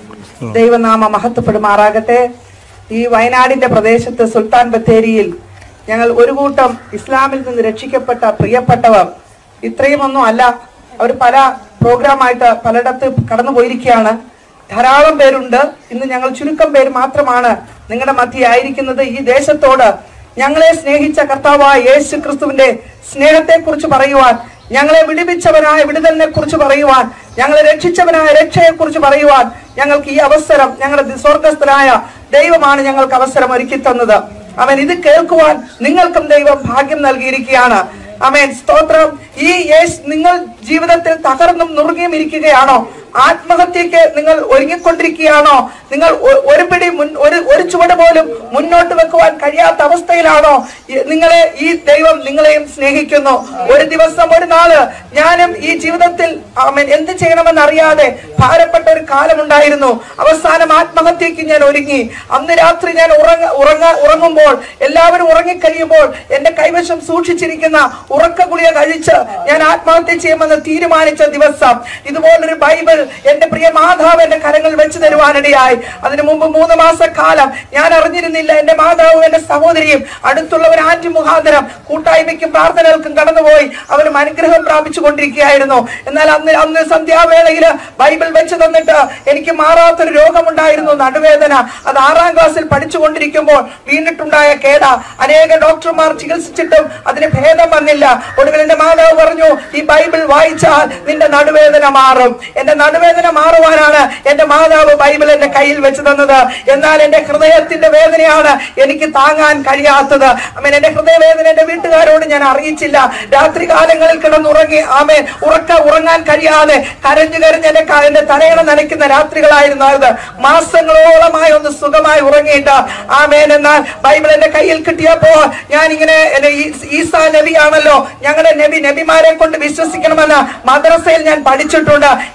ദൈവനാമ മഹത്വപ്പെടുമാറാകട്ടെ ഈ വയനാടിന്റെ പ്രദേശത്ത് സുൽത്താൻ ബത്തേരിയിൽ ഞങ്ങൾ ഒരു കൂട്ടം ഇസ്ലാമിൽ നിന്ന് രക്ഷിക്കപ്പെട്ട പ്രിയപ്പെട്ടവർ ഇത്രയുമൊന്നും അല്ല അവർ പല പ്രോഗ്രാമായിട്ട് പലയിടത്ത് കടന്നു പോയിരിക്കുകയാണ് ധാരാളം പേരുണ്ട് ഇന്ന് ഞങ്ങൾ ചുരുക്കം പേര് മാത്രമാണ് നിങ്ങളുടെ മധ്യ ആയിരിക്കുന്നത് ഈ ദേശത്തോട് ഞങ്ങളെ സ്നേഹിച്ച കർത്താവായ യേശു ക്രിസ്തുവിന്റെ സ്നേഹത്തെ കുറിച്ച് പറയുവാൻ ഞങ്ങളെ വിടുവിച്ചവനായ വിടുതലിനെ കുറിച്ച് പറയുവാൻ ഞങ്ങളെ രക്ഷിച്ചവനായ രക്ഷയെ കുറിച്ച് പറയുവാൻ ഞങ്ങൾക്ക് ഈ അവസരം ഞങ്ങളുടെ സ്വർഗസ്ഥനായ ദൈവമാണ് ഞങ്ങൾക്ക് അവസരം ഒരുക്കി തന്നത് അവൻ ഇത് കേൾക്കുവാൻ നിങ്ങൾക്കും ദൈവം ഭാഗ്യം നൽകിയിരിക്കുകയാണ് അമേൻ സ്തോത്രം ഈ യേശ് നിങ്ങൾ ജീവിതത്തിൽ തകർന്നും നുറുങ്ങിയും ഇരിക്കുകയാണോ ആത്മഹത്യക്ക് നിങ്ങൾ ഒരുങ്ങിക്കൊണ്ടിരിക്കുകയാണോ നിങ്ങൾ ഒ- ഒരു പിടി മുൻ ഒരു ഒരു ചുവട് പോലും മുന്നോട്ട് വെക്കുവാൻ കഴിയാത്ത അവസ്ഥയിലാണോ ഈ- നിങ്ങളെ ഈ ദൈവം നിങ്ങളെയും സ്നേഹിക്കുന്നു ഒരു ദിവസം ഒരു നാള് ഞാനും ഈ ജീവിതത്തിൽ ആമേൻ എന്ത് ചെയ്യണമെന്ന് അറിയാതെ ഭാരപ്പെട്ട ഒരു കാലമുണ്ടായിരുന്നു അവസാനം ആത്മഹത്യക്ക് ഞാൻ ഒരുങ്ങി അന്ന് രാത്രി ഞാൻ ഉറങ്ങ ഉറങ്ങ ഉറങ്ങുമ്പോൾ എല്ലാവരും ഉറങ്ങിക്കഴിയുമ്പോൾ എന്റെ കൈവശം സൂക്ഷിച്ചിരിക്കുന്ന ഉറക്ക ഗുളിക കഴിച്ച് ഞാൻ ആത്മഹത്യ ചെയ്യുമെന്ന് തീരുമാനിച്ച ദിവസം ഇതുപോലൊരു ബൈബിൾ എന്റെ പ്രിയ മാതാവ് എന്റെ കരങ്ങളിൽ വെച്ച് തരുവാനിടയായി അതിനു മുമ്പ് മൂന്ന് മാസക്കാലം ഞാൻ അറിഞ്ഞിരുന്നില്ല എന്റെ മാതാവും എന്റെ സഹോദരിയും അടുത്തുള്ളവർ ആന്റി മുഖാന്തരം കൂട്ടായ്മയ്ക്കും പ്രാർത്ഥനകൾക്കും കടന്നുപോയി അവരും അനുഗ്രഹം പ്രാപിച്ചു കൊണ്ടിരിക്കുകയായിരുന്നു എന്നാൽ അന്ന് അന്ന് സന്ധ്യാവേളയിൽ ബൈബിൾ വെച്ച് തന്നിട്ട് എനിക്ക് മാറാത്തൊരു രോഗമുണ്ടായിരുന്നു നടുവേദന അത് ആറാം ക്ലാസ്സിൽ പഠിച്ചുകൊണ്ടിരിക്കുമ്പോൾ വീണിട്ടുണ്ടായ കേട അനേക ഡോക്ടർമാർ ചികിത്സിച്ചിട്ടും അതിന് ഭേദം വന്നില്ല ഒടുവിൽ എന്റെ മാതാവ് പറഞ്ഞു ഈ ബൈബിൾ വായിച്ചാൽ നിന്റെ നടുവേദന മാറും എന്റെ നടുവേദന മാറുവാനാണ് എന്റെ മാതാവ് ബൈബിൾ എന്റെ കയ്യിൽ വെച്ച് തന്നത് എന്നാൽ എന്റെ ഹൃദയത്തിന്റെ വേദനയാണ് എനിക്ക് താങ്ങാൻ കഴിയാത്തത് അമ്മൻ എന്റെ ഹൃദയവേദന എന്റെ വീട്ടുകാരോട് ഞാൻ അറിയിച്ചില്ല രാത്രി കാലങ്ങളിൽ കിടന്നുറങ്ങി ആമേ ഉറക്ക ഉറങ്ങാൻ കഴിയാതെ കരഞ്ഞു കരഞ്ഞ് എന്റെ ക- എന്റെ തലയണ നനയ്ക്കുന്ന രാത്രികളായിരുന്നു അത് മാസങ്ങളോളമായി ഒന്ന് സുഖമായി ഉറങ്ങിയിട്ട് ആമേൻ എന്നാൽ ബൈബിൾ എന്റെ കയ്യിൽ കിട്ടിയപ്പോ ഞാൻ ഇങ്ങനെ എന്റെ ഈ- ഈസാ നബിയാണല്ലോ ഞങ്ങളുടെ നബി നബിമാരെ കൊണ്ട് വിശ്വസിക്കണമെന്ന് മദ്രസയിൽ ഞാൻ പഠിച്ചിട്ടുണ്ട് ഇസ്ലാം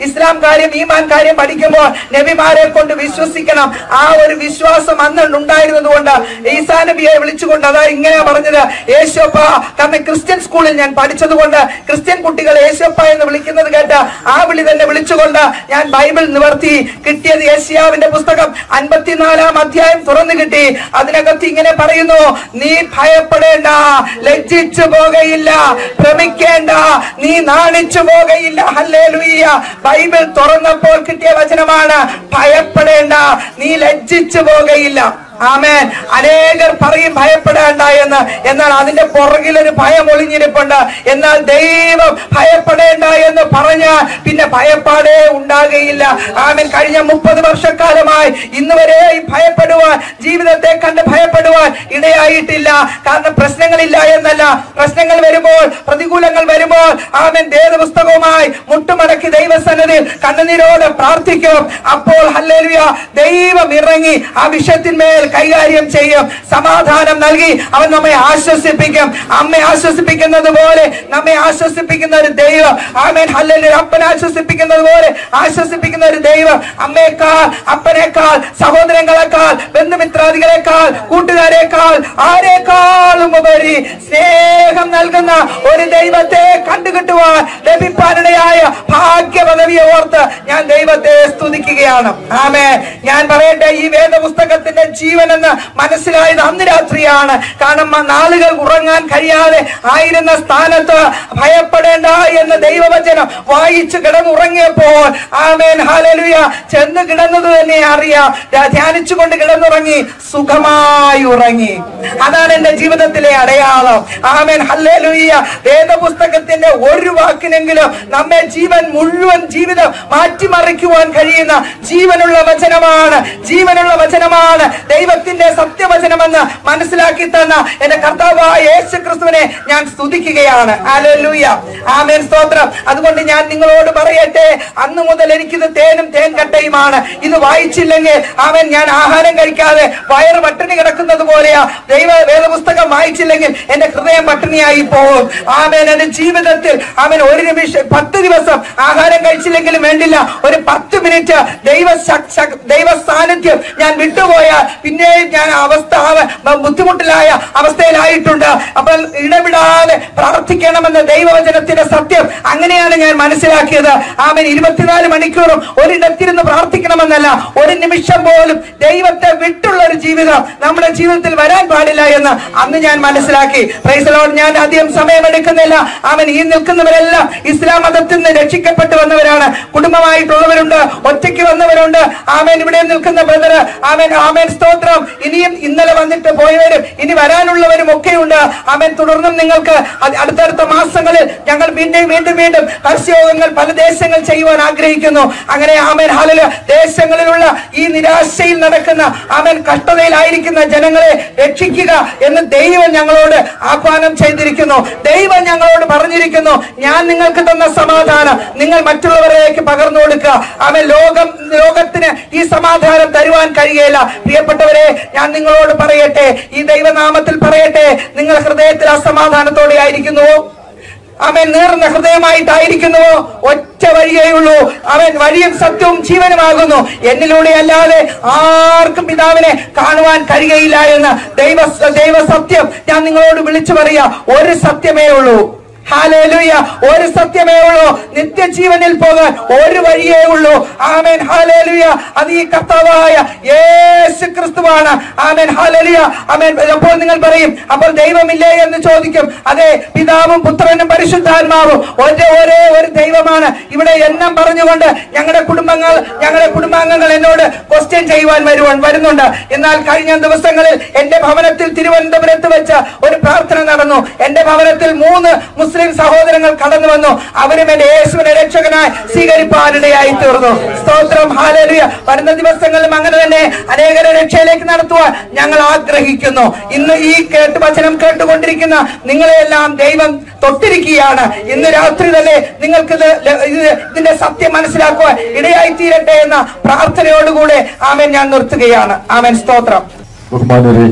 കാര്യം ഈമാൻ കാര്യം പഠിക്കുമ്പോൾ നബിമാരെ കൊണ്ട് വിശ്വസിക്കണം ആ ഒരു വിശ്വാസം അന്ന് ഉണ്ടായിരുന്നത് കൊണ്ട് ഈസാ നബിയെ വിളിച്ചുകൊണ്ട് അതാ ഇങ്ങനെ പറഞ്ഞത് യേശോപ്പ കാരണം ക്രിസ്ത്യൻ സ്കൂളിൽ ഞാൻ പഠിച്ചത് കൊണ്ട് ക്രിസ്ത്യൻ കുട്ടികൾ യേശോപ്പ എന്ന് വിളിക്കുന്നത് കേട്ട് ആ വിളി തന്നെ വിളിച്ചുകൊണ്ട് ഞാൻ ബൈബിൾ നിവർത്തി കിട്ടിയത് യേശിയാവിന്റെ പുസ്തകം അൻപത്തിനാലാം അധ്യായം തുറന്നു കിട്ടി അതിനകത്ത് ഇങ്ങനെ പറയുന്നു നീ ഭയപ്പെടേണ്ട ലജ്ജിച്ചു പോകയില്ല ഭ്രമിക്കേണ്ട നീ നാണിച്ചു പോകയില്ല ഹല്ലേലൂയ്യ ബൈബിൾ തുറന്നപ്പോൾ കിട്ടിയ വചനമാണ് ഭയപ്പെടേണ്ട നീ ലജ്ജിച്ചു പോകയില്ല ആമേൻ അനേകർ പറയും ഭയപ്പെടേണ്ട എന്ന് എന്നാൽ അതിന്റെ പുറകിൽ ഒരു ഭയം ഒളിഞ്ഞിരിപ്പുണ്ട് എന്നാൽ ദൈവം ഭയപ്പെടേണ്ട എന്ന് പറഞ്ഞാൽ പിന്നെ ഭയപ്പാടേ ഉണ്ടാകുകയില്ല ആമേൻ കഴിഞ്ഞ മുപ്പത് വർഷക്കാലമായി ഇന്ന് വരെ ഭയപ്പെടുവാൻ ജീവിതത്തെ കണ്ട് ഭയപ്പെടുവാൻ ഇടയായിട്ടില്ല കാരണം പ്രശ്നങ്ങളില്ല എന്നല്ല പ്രശ്നങ്ങൾ വരുമ്പോൾ പ്രതികൂലങ്ങൾ വരുമ്പോൾ ആമേൻ വേദപുസ്തകവുമായി മുട്ടുമടക്കി ദൈവസന്നതിൽ കണ്ണുനീരോട് പ്രാർത്ഥിക്കും അപ്പോൾ ഹല്ലേലൂയ ദൈവം ഇറങ്ങി ആ വിഷയത്തിന്മേൽ കൈകാര്യം ചെയ്യും സമാധാനം നൽകി അവൻ നമ്മെ ആശ്വസിപ്പിക്കും അമ്മയെ ആശ്വസിപ്പിക്കുന്നത് പോലെ നമ്മെ ആശ്വസിപ്പിക്കുന്ന ഒരു ദൈവം ആമേൻ ഹല്ലേലൂയ അപ്പനെ ആശ്വസിപ്പിക്കുന്നത് പോലെ ആശ്വസിപ്പിക്കുന്ന ഒരു ദൈവം അമ്മയെക്കാൾ അപ്പനേക്കാൾ സഹോദരങ്ങളെക്കാൾ ബന്ധുമിത്രാദികളെക്കാൾ കൂട്ടുകാരെക്കാൾ ആരെക്കാളും ഉപരി സ്നേഹം നൽകുന്ന ഒരു ദൈവത്തെ കണ്ടുകിട്ടുവാൻ ലഭിപ്പാനിടയായ ഭാഗ്യപദവിയെ ഓർത്ത് ഞാൻ ദൈവത്തെ സ്തുതിക്കുകയാണ് ആമേ ഞാൻ പറയട്ടെ ഈ വേദപുസ്തകത്തിന്റെ ജീവൻ എന്ന് മനസ്സിലായത് അന്ന് രാത്രിയാണ് കാരണം ആ നാളുകൾ ഉറങ്ങാൻ കഴിയാതെ ആയിരുന്ന സ്ഥാനത്ത് ഭയപ്പെടേണ്ട എന്ന് ദൈവവചനം വായിച്ചു കിടന്നുറങ്ങിയപ്പോൾ ആമേൻ ഹാലലുയ ചെന്ന് കിടന്നത് തന്നെ അറിയാം ധ്യാ- ധ്യാനിച്ചുകൊണ്ട് കിടന്നുറങ്ങി സുഖമായി ഉറങ്ങി അതാണ് എന്റെ ജീവിതത്തിലെ അടയാളം ആമേൻ ഹല്ലേലൂയ വേദപുസ്തകത്തിന്റെ ഒരു വാക്കിനെങ്കിലും നമ്മെ ജീവൻ മുഴുവൻ ജീവിതം മാറ്റിമറിക്കുവാൻ കഴിയുന്ന ജീവനുള്ള വചനമാണ് ജീവനുള്ള വചനമാണ് ദൈവത്തിന്റെ സത്യവചനമെന്ന് മനസ്സിലാക്കി തന്ന എന്റെ കർത്താവായ യേശു ക്രിസ്തുവിനെ ഞാൻ സ്തുതിക്കുകയാണ് ഹല്ലേലൂയ ആമേൻ സ്തോത്രം അതുകൊണ്ട് ഞാൻ നിങ്ങളോട് പറയട്ടെ അന്ന് മുതൽ എനിക്കിത് തേനും തേൻ കട്ടയുമാണ് ഇത് വായിച്ചില്ലെങ്കിൽ അവൻ ഞാൻ ആഹാരം കഴിക്കാതെ വയറ് പട്ടിണി കിടക്കുന്നത് പോലെയാ ദൈവ വേദപുസ്തകം വായിച്ചില്ലെങ്കിൽ എന്റെ ഹൃദയം പട്ടിണിയായി പോകും ആമേൻ എന്റെ ജീവിതത്തിൽ അവൻ ഒരു നിമിഷം പത്ത് ദിവസം ആഹാരം കഴിച്ചില്ലെങ്കിലും വേണ്ടില്ല ഒരു പത്ത് മിനിറ്റ് ദൈവ ശക്- ശക്- ദൈവ സാന്നിധ്യം ഞാൻ വിട്ടുപോയാൽ പിന്നെയും ഞാൻ അവസ്ഥ ആവ- ബുദ്ധിമുട്ടിലായ അവസ്ഥയിലായിട്ടുണ്ട് അപ്പോൾ ഇടവിടാതെ പ്രാർത്ഥിക്കണമെന്ന ദൈവവചനത്തിന്റെ സത്യം അങ്ങനെയാണ് ഞാൻ മനസ്സിലാക്കിയത് ആമൻ ഇരുപത്തിനാല് മണിക്കൂറും ഒരിടത്തിരുന്ന് പ്രാർത്ഥിക്കണമെന്നല്ല ഒരു നിമിഷം പോലും ദൈവത്തെ വിട്ടുള്ള ഒരു ജീവിതം നമ്മുടെ ജീവിതത്തിൽ വരാൻ പാടില്ല എന്ന് അന്ന് ഞാൻ മനസ്സിലാക്കി പ്രൈസലോട് ഞാൻ അധികം സമയമെടുക്കുന്നില്ല അവൻ ഈ നിൽക്കുന്നവരെല്ലാം ഇസ്ലാം മതത്തിൽ നിന്ന് രക്ഷിക്കപ്പെട്ടു വന്നവരാണ് കുടുംബമായിട്ടുള്ളവരുണ്ട് ഒറ്റയ്ക്ക് വന്നവരുണ്ട് ആമേൻ ഇവിടെ നിൽക്കുന്ന ബ്രദർ ആമേൻ ആമേൻ സ്തോത്രം ഇനിയും ഇന്നലെ വന്നിട്ട് പോയവരും ഇനി വരാനുള്ളവരും ഒക്കെയുണ്ട് ആമേൻ തുടർന്നും നിങ്ങൾക്ക് അത് അടുത്തടുത്ത മാസങ്ങളിൽ ഞങ്ങൾ വീണ്ടും വീണ്ടും വീണ്ടും പരസ്യയോഗങ്ങൾ പല ദേശങ്ങൾ ചെയ്യുവാൻ ആഗ്രഹിക്കുന്നു അങ്ങനെ ആമേൻ ഹാലില് ദേശങ്ങളിലുള്ള ഈ നിരാശയിൽ നടക്കുന്ന ആമേൻ കഷ്ടതയിലായിരിക്കുന്ന ജനങ്ങളെ രക്ഷിക്കുക എന്ന് ദൈവം ഞങ്ങളോട് ആഹ്വാനം ചെയ്തിരിക്കുന്നു ദൈവം ഞങ്ങളോട് പറഞ്ഞിരിക്കുന്നു ഞാൻ നിങ്ങൾക്ക് തന്ന സമാധാനം നിങ്ങൾ മറ്റുള്ളവരിലേക്ക് പകർന്നു കൊടുക്കുക ആമേൻ ലോകം ലോകത്തിന് ഈ സമാധാനം തരുവാൻ കഴിയുകയില്ല പ്രിയപ്പെട്ടവരെ ഞാൻ നിങ്ങളോട് പറയട്ടെ ഈ ദൈവനാമത്തിൽ പറയട്ടെ നിങ്ങൾ ഹൃദയത്തിൽ അസമാധാനത്തോടെ ആയിരിക്കുന്നുവോ അവൻ നേർന്ന ഹൃദയമായിട്ടായിരിക്കുന്നുവോ ഒറ്റ വഴിയേ ഉള്ളൂ അവൻ വഴിയും സത്യവും ജീവനുമാകുന്നു എന്നിലൂടെ അല്ലാതെ ആർക്കും പിതാവിനെ കാണുവാൻ കഴിയുകയില്ല എന്ന് ദൈവ ദൈവ സത്യം ഞാൻ നിങ്ങളോട് വിളിച്ചു പറയാ ഒരു സത്യമേ ഉള്ളൂ ഹാലേലുയ ഒരു സത്യമേ ഉള്ളൂ നിത്യജീവനിൽ പോകാൻ ഒരു വഴിയേ ഉള്ളൂ ആമേൻ ഹാലേലുയ അത് ഈ കർത്താവായ യേശു ക്രിസ്തുവാണ് ആമേൻ ഹാലേലുയ ആമേൻ അപ്പോൾ നിങ്ങൾ പറയും അപ്പോൾ ദൈവമില്ലേ എന്ന് ചോദിക്കും അതെ പിതാവും പുത്രനും പരിശുദ്ധാത്മാവും ഒരേ ഒരേ ഒരു ദൈവമാണ് ഇവിടെ എണ്ണം പറഞ്ഞുകൊണ്ട് ഞങ്ങളുടെ കുടുംബങ്ങൾ ഞങ്ങളുടെ കുടുംബാംഗങ്ങൾ എന്നോട് ക്വസ്റ്റ്യൻ ചെയ്യുവാൻ വരുവാൻ വരുന്നുണ്ട് എന്നാൽ കഴിഞ്ഞ ദിവസങ്ങളിൽ എന്റെ ഭവനത്തിൽ തിരുവനന്തപുരത്ത് വെച്ച് ഒരു പ്രാർത്ഥന നടന്നു എന്റെ ഭവനത്തിൽ മൂന്ന് മുസ്ലിം സഹോദരങ്ങൾ കടന്നു വന്നു അവരും എന്റെ യേശുവിനെ രക്ഷകനായി സ്വീകരിപ്പാനിടയായി തീർന്നു സ്തോത്രം ഹാലലുയ വരുന്ന ദിവസങ്ങളിലും അങ്ങനെ തന്നെ അനേകരെ രക്ഷയിലേക്ക് നടത്തുവാൻ ഞങ്ങൾ ആഗ്രഹിക്കുന്നു ഇന്ന് ഈ കേട്ട് വചനം കേട്ടുകൊണ്ടിരിക്കുന്ന നിങ്ങളെല്ലാം ദൈവം തൊട്ടിരിക്കുകയാണ് ഇന്ന് രാത്രി തന്നെ നിങ്ങൾക്ക് ഇത് ല- ഇത് ഇതിന്റെ സത്യം മനസ്സിലാക്കുവാൻ ഇടയായി തീരട്ടെ എന്ന പ്രാർത്ഥനയോടുകൂടെ ആമേൻ ഞാൻ നിർത്തുകയാണ് ആമേൻ സ്തോത്രം ബഹുമാനരെ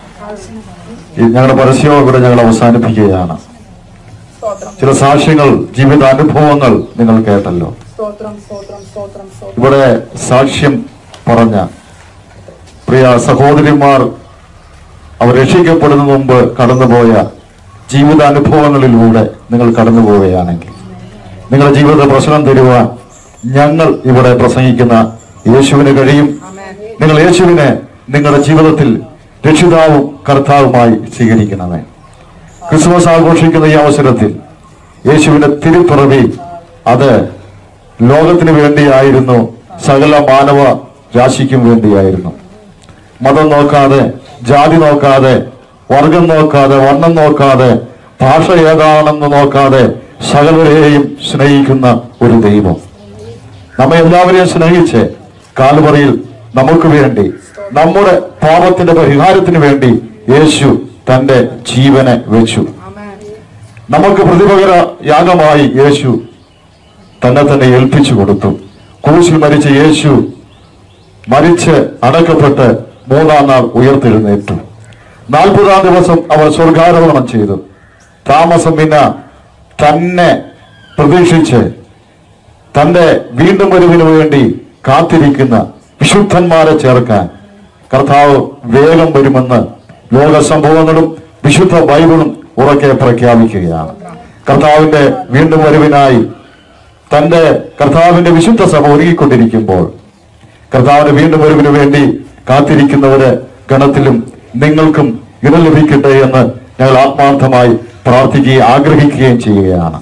ഈ ഞങ്ങളുടെ പരസ്യവും ഇവിടെ ഞങ്ങൾ അവസാനിപ്പിക്കുകയാണ് ചില സാക്ഷ്യങ്ങൾ ജീവിതാനുഭവങ്ങൾ നിങ്ങൾ കേട്ടല്ലോ സ്തോത്രം സ്തോത്രം സ്തോത്രം സ്തോത്രം ഇവിടെ സാക്ഷ്യം പറഞ്ഞ പ്രിയ സഹോദരിമാർ അവർ രക്ഷിക്കപ്പെടുന്നതിന് മുമ്പ് കടന്നുപോയ ജീവിതാനുഭവങ്ങളിലൂടെ നിങ്ങൾ കടന്നു പോവുകയാണെങ്കിൽ നിങ്ങളുടെ ജീവിത പ്രശ്നം തരുവാൻ ഞങ്ങൾ ഇവിടെ പ്രസംഗിക്കുന്ന യേശുവിന് കഴിയും നിങ്ങൾ യേശുവിനെ നിങ്ങളുടെ ജീവിതത്തിൽ രക്ഷിതാവും കർത്താവുമായി സ്വീകരിക്കണമേ ക്രിസ്മസ് ആഘോഷിക്കുന്ന ഈ അവസരത്തിൽ യേശുവിന്റെ തിരുപ്പിറവി അത് ലോകത്തിന് വേണ്ടിയായിരുന്നു സകല മാനവ രാശിക്കും വേണ്ടിയായിരുന്നു മതം നോക്കാതെ ജാതി നോക്കാതെ വർഗം നോക്കാതെ വർണ്ണം നോക്കാതെ ഭാഷ ഏതാണെന്ന് നോക്കാതെ സകലരെയും സ്നേഹിക്കുന്ന ഒരു ദൈവം നമ്മെ എല്ലാവരെയും സ്നേഹിച്ച് കാൽവറിയിൽ നമുക്ക് വേണ്ടി നമ്മുടെ പാപത്തിന്റെ പരിഹാരത്തിന് വേണ്ടി യേശു തന്റെ ജീവനെ വെച്ചു നമുക്ക് പ്രതിപകര യാഗമായി യേശു തന്നെ തന്നെ ഏൽപ്പിച്ചു കൊടുത്തു ക്രൂശിൽ മരിച്ച യേശു മരിച്ച് അടക്കപ്പെട്ട് മൂന്നാം നാൾ ഉയർത്തെഴുന്നേറ്റു നാൽപ്പതാം ദിവസം അവർ സ്വർഗാരോഹണം ചെയ്തു താമസം പിന്നെ തന്നെ പ്രതീക്ഷിച്ച് തന്റെ വീണ്ടും വരവിന് വേണ്ടി കാത്തിരിക്കുന്ന വിശുദ്ധന്മാരെ ചേർക്കാൻ കർത്താവ് വേഗം വരുമെന്ന് ലോക സംഭവങ്ങളും വിശുദ്ധ ബൈബിളും ഉറക്കെ പ്രഖ്യാപിക്കുകയാണ് കർത്താവിന്റെ വീണ്ടും വരവിനായി തന്റെ കർത്താവിന്റെ വിശുദ്ധ സഭ ഒരുങ്ങിക്കൊണ്ടിരിക്കുമ്പോൾ കർത്താവിന്റെ വീണ്ടും വരവിന് വേണ്ടി കാത്തിരിക്കുന്നവര് ഗണത്തിലും നിങ്ങൾക്കും ഇട ലഭിക്കട്ടെ എന്ന് ഞങ്ങൾ ആത്മാർത്ഥമായി പ്രാർത്ഥിക്കുകയും ആഗ്രഹിക്കുകയും ചെയ്യുകയാണ്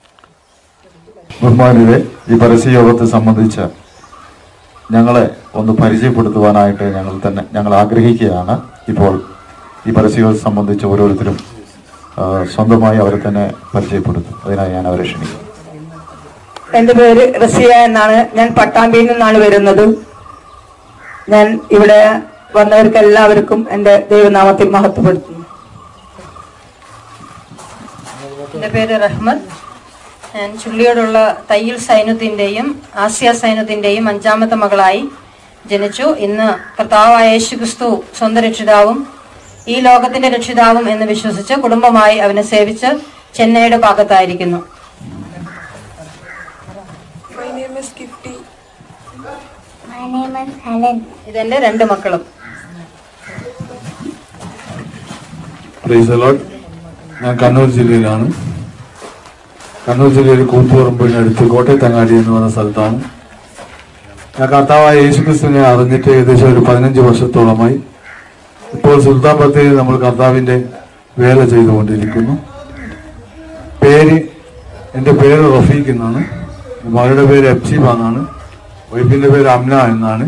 ബഹുമാനിയെ ഈ പരസ്യയോഗത്തെ സംബന്ധിച്ച് ഞങ്ങളെ ഒന്ന് പരിചയപ്പെടുത്തുവാനായിട്ട് ഞങ്ങൾ തന്നെ ഞങ്ങൾ ആഗ്രഹിക്കുകയാണ് ഇപ്പോൾ ഈ പരസ്യയോഗത്തെ സംബന്ധിച്ച് ഓരോരുത്തരും ആ, സ്വന്തമായി അവരെ തന്നെ പരിചയപ്പെടുത്തും അതിനായി ഞാൻ അവരെ ക്ഷണിക്കും എന്റെ പേര് റസിയ എന്നാണ് ഞാൻ പട്ടാമ്പിയിൽ നിന്നാണ് വരുന്നത് ഞാൻ ഇവിടെ വന്നവർക്ക് എല്ലാവർക്കും എന്റെ ദൈവനാമത്തിൽ മഹത്വപ്പെടുത്തുന്നു എൻ്റെ പേര് റഹ്മത്ത് ഞാൻ ചുള്ളിയോടുള്ള തയ്യൽ സൈന്യത്തിൻ്റെയും ആസിയ സൈന്യത്തിൻ്റെയും അഞ്ചാമത്തെ മകളായി ജനിച്ചു ഇന്ന് കർത്താവായ യേശു ക്രിസ്തു സ്വന്തം രക്ഷിതാവും ഈ ലോകത്തിന്റെ രക്ഷിതാവും എന്ന് വിശ്വസിച്ച് കുടുംബമായി അവനെ സേവിച്ച് ചെന്നൈയുടെ ഭാഗത്തായിരിക്കുന്നു My name is Helen. ഇതെന്റെ രണ്ട് മക്കളും പ്രൈസ് the Lord. ഞാൻ കണ്ണൂർ ജില്ലയിലാണ് കണ്ണൂർ ജില്ലയിൽ കൂത്തുപറമ്പിനടുത്ത് കോട്ടയത്തങ്ങാടി എന്ന് പറയുന്ന സ്ഥലത്താണ് ഞാൻ കർത്താവായ യേശുക്രിസ്തുവിനെ അറിഞ്ഞിട്ട് ഏകദേശം ഒരു പതിനഞ്ച് വർഷത്തോളമായി ഇപ്പോൾ സുൽത്താൻ ബത്തേരിയിൽ നമ്മൾ കർത്താവിന്റെ വേല ചെയ്തുകൊണ്ടിരിക്കുന്നു പേര് എൻ്റെ പേര് റഫീഖ് എന്നാണ് മകളുടെ പേര് എഫ്സീബ എന്നാണ് വൈഫിന്റെ പേര് അമ്ന എന്നാണ്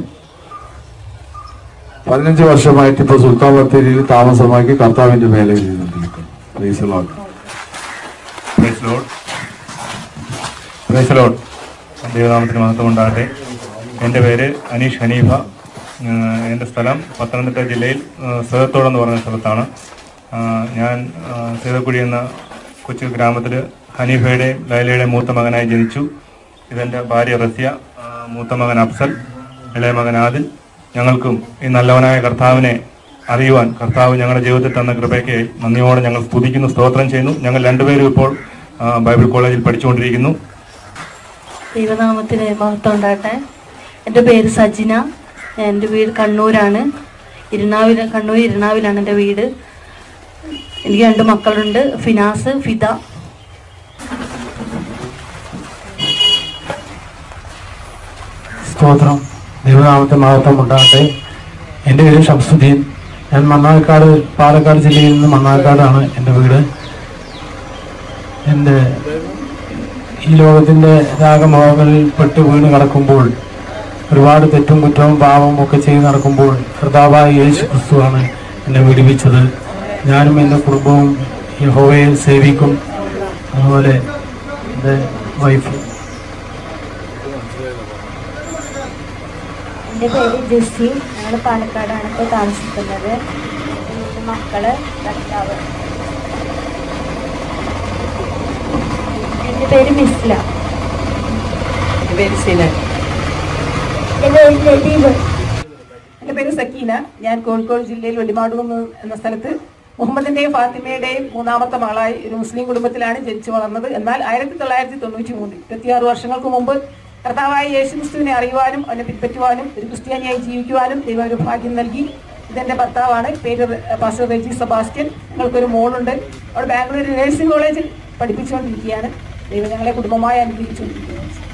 പതിനഞ്ച് വർഷമായിട്ട് ഇപ്പോൾ സുൽത്താൻ ബത്തേരിയിൽ താമസമാക്കി കർത്താവിന്റെ വേല ചെയ്തുകൊണ്ടിരിക്കുന്നു praise the Lord. Praise lord praise lord ദൈവനാമത്തിന് മഹത്വം ഉണ്ടാകട്ടെ എൻ്റെ പേര് അനീഷ് ഹനീഫ ഏഹ് എൻ്റെ സ്ഥലം പത്തനംതിട്ട ജില്ലയിൽ ഏഹ് സേതത്തോട് എന്ന് പറഞ്ഞ സ്ഥലത്താണ് ആഹ് ഞാൻ ആഹ് സേതക്കുഴി എന്ന കൊച്ചു ഗ്രാമത്തിൽ ഹനീഫയുടെയും ലൈലയുടെയും മൂത്ത മകനായി ജനിച്ചു ഇതെൻ്റെ ഭാര്യ റസ്യ ആഹ് മൂത്ത മകൻ അഫ്സൽ ഇളയ മകൻ ആദിൽ ഞങ്ങൾക്കും ഈ നല്ലവനായ കർത്താവിനെ അറിയുവാൻ കർത്താവ് ഞങ്ങളുടെ ജീവിതത്തിൽ തന്ന കൃപയ്ക്ക് നന്ദിയോടെ ഞങ്ങൾ സ്തുതിക്കുന്നു സ്തോത്രം ചെയ്യുന്നു ഞങ്ങൾ രണ്ടുപേരും ഇപ്പോൾ ആ, ബൈബിൾ കോളേജിൽ പഠിച്ചുകൊണ്ടിരിക്കുന്നു ദൈവനാമത്തിന് മഹത്വം ഉണ്ടാകട്ടെ എൻ്റെ പേര് സജിന എൻ്റെ വീട് കണ്ണൂരാണ് ഇരുണാവിൽ കണ്ണൂർ ഇരുണാവിലാണ് എൻ്റെ വീട് എനിക്ക് രണ്ട് മക്കളുണ്ട് ഫിനാസ് ഫിദ സ്തോത്രം ദൈവനാമത്തെ മഹത്വം ഉണ്ടാകട്ടെ എൻ്റെ പേര് ഷംസുദ്ദീൻ ഞാൻ മണ്ണാർക്കാട് പാലക്കാട് ജില്ലയിൽ നിന്ന് മണ്ണാർക്കാടാണ് എൻ്റെ വീട് എൻ്റെ ഈ ലോകത്തിൻ്റെ രാഗമോഹങ്ങളിൽ പെട്ട് വീണ് കിടക്കുമ്പോൾ ഒരുപാട് തെറ്റും കുറ്റവും പാവവും ഒക്കെ ചെയ്ത് നടക്കുമ്പോൾ കർത്താവായ യേശു ക്രിസ്തുവാണ് എന്നെ വിടിവിച്ചത് ഞാനും എൻ്റെ കുടുംബവും യഹോവയെ സേവിക്കും അതുപോലെ എൻ്റെ വൈഫ് എൻ്റെ പേര് ജെസ്സി ഞങ്ങൾ പാലക്കാടാണ് ഇപ്പോൾ താമസിക്കുന്നത് എൻ്റെ മക്കള് ഭർത്താവ് എൻ്റെ പേര് മിസ്ല പേര് സിനൻ എൻ്റെ പേര് ലതീബ് എന്റെ പേര് സക്കീന ഞാൻ കോഴിക്കോട് ജില്ലയിൽ വെളിമാടുകുന്ന് എന്ന സ്ഥലത്ത് മുഹമ്മദിന്റെയും ഫാത്തിമയുടെയും മൂന്നാമത്തെ മകളായി ഒരു മുസ്ലിം കുടുംബത്തിലാണ് ജനിച്ചു വളർന്നത് എന്നാൽ ആയിരത്തി തൊള്ളായിരത്തി തൊണ്ണൂറ്റി മൂന്നിൽ ഇരുപത്തിയാറ് വർഷങ്ങൾക്ക് മുമ്പ് കർത്താവായ യേശു ക്രിസ്തുവിനെ അറിയുവാനും അവനെ പിൻപറ്റുവാനും ഒരു ക്രിസ്ത്യാനിയായി ജീവിക്കുവാനും ദൈവം ഒരു ഭാഗ്യം നൽകി ഇതെന്റെ ഭർത്താവാണ് പേര് പാസ്റ്റർ റെജി സെബാസ്റ്റ്യൻ ഞങ്ങൾക്കൊരു മോളുണ്ട് അവിടെ ബാംഗ്ലൂർ നഴ്സിംഗ് കോളേജിൽ പഠിപ്പിച്ചുകൊണ്ടിരിക്കുകയാണ് ദൈവം ഞങ്ങളെ കുടുംബമായി അനുഗ്രഹിച്ചുകൊണ്ടിരിക്കുന്നത്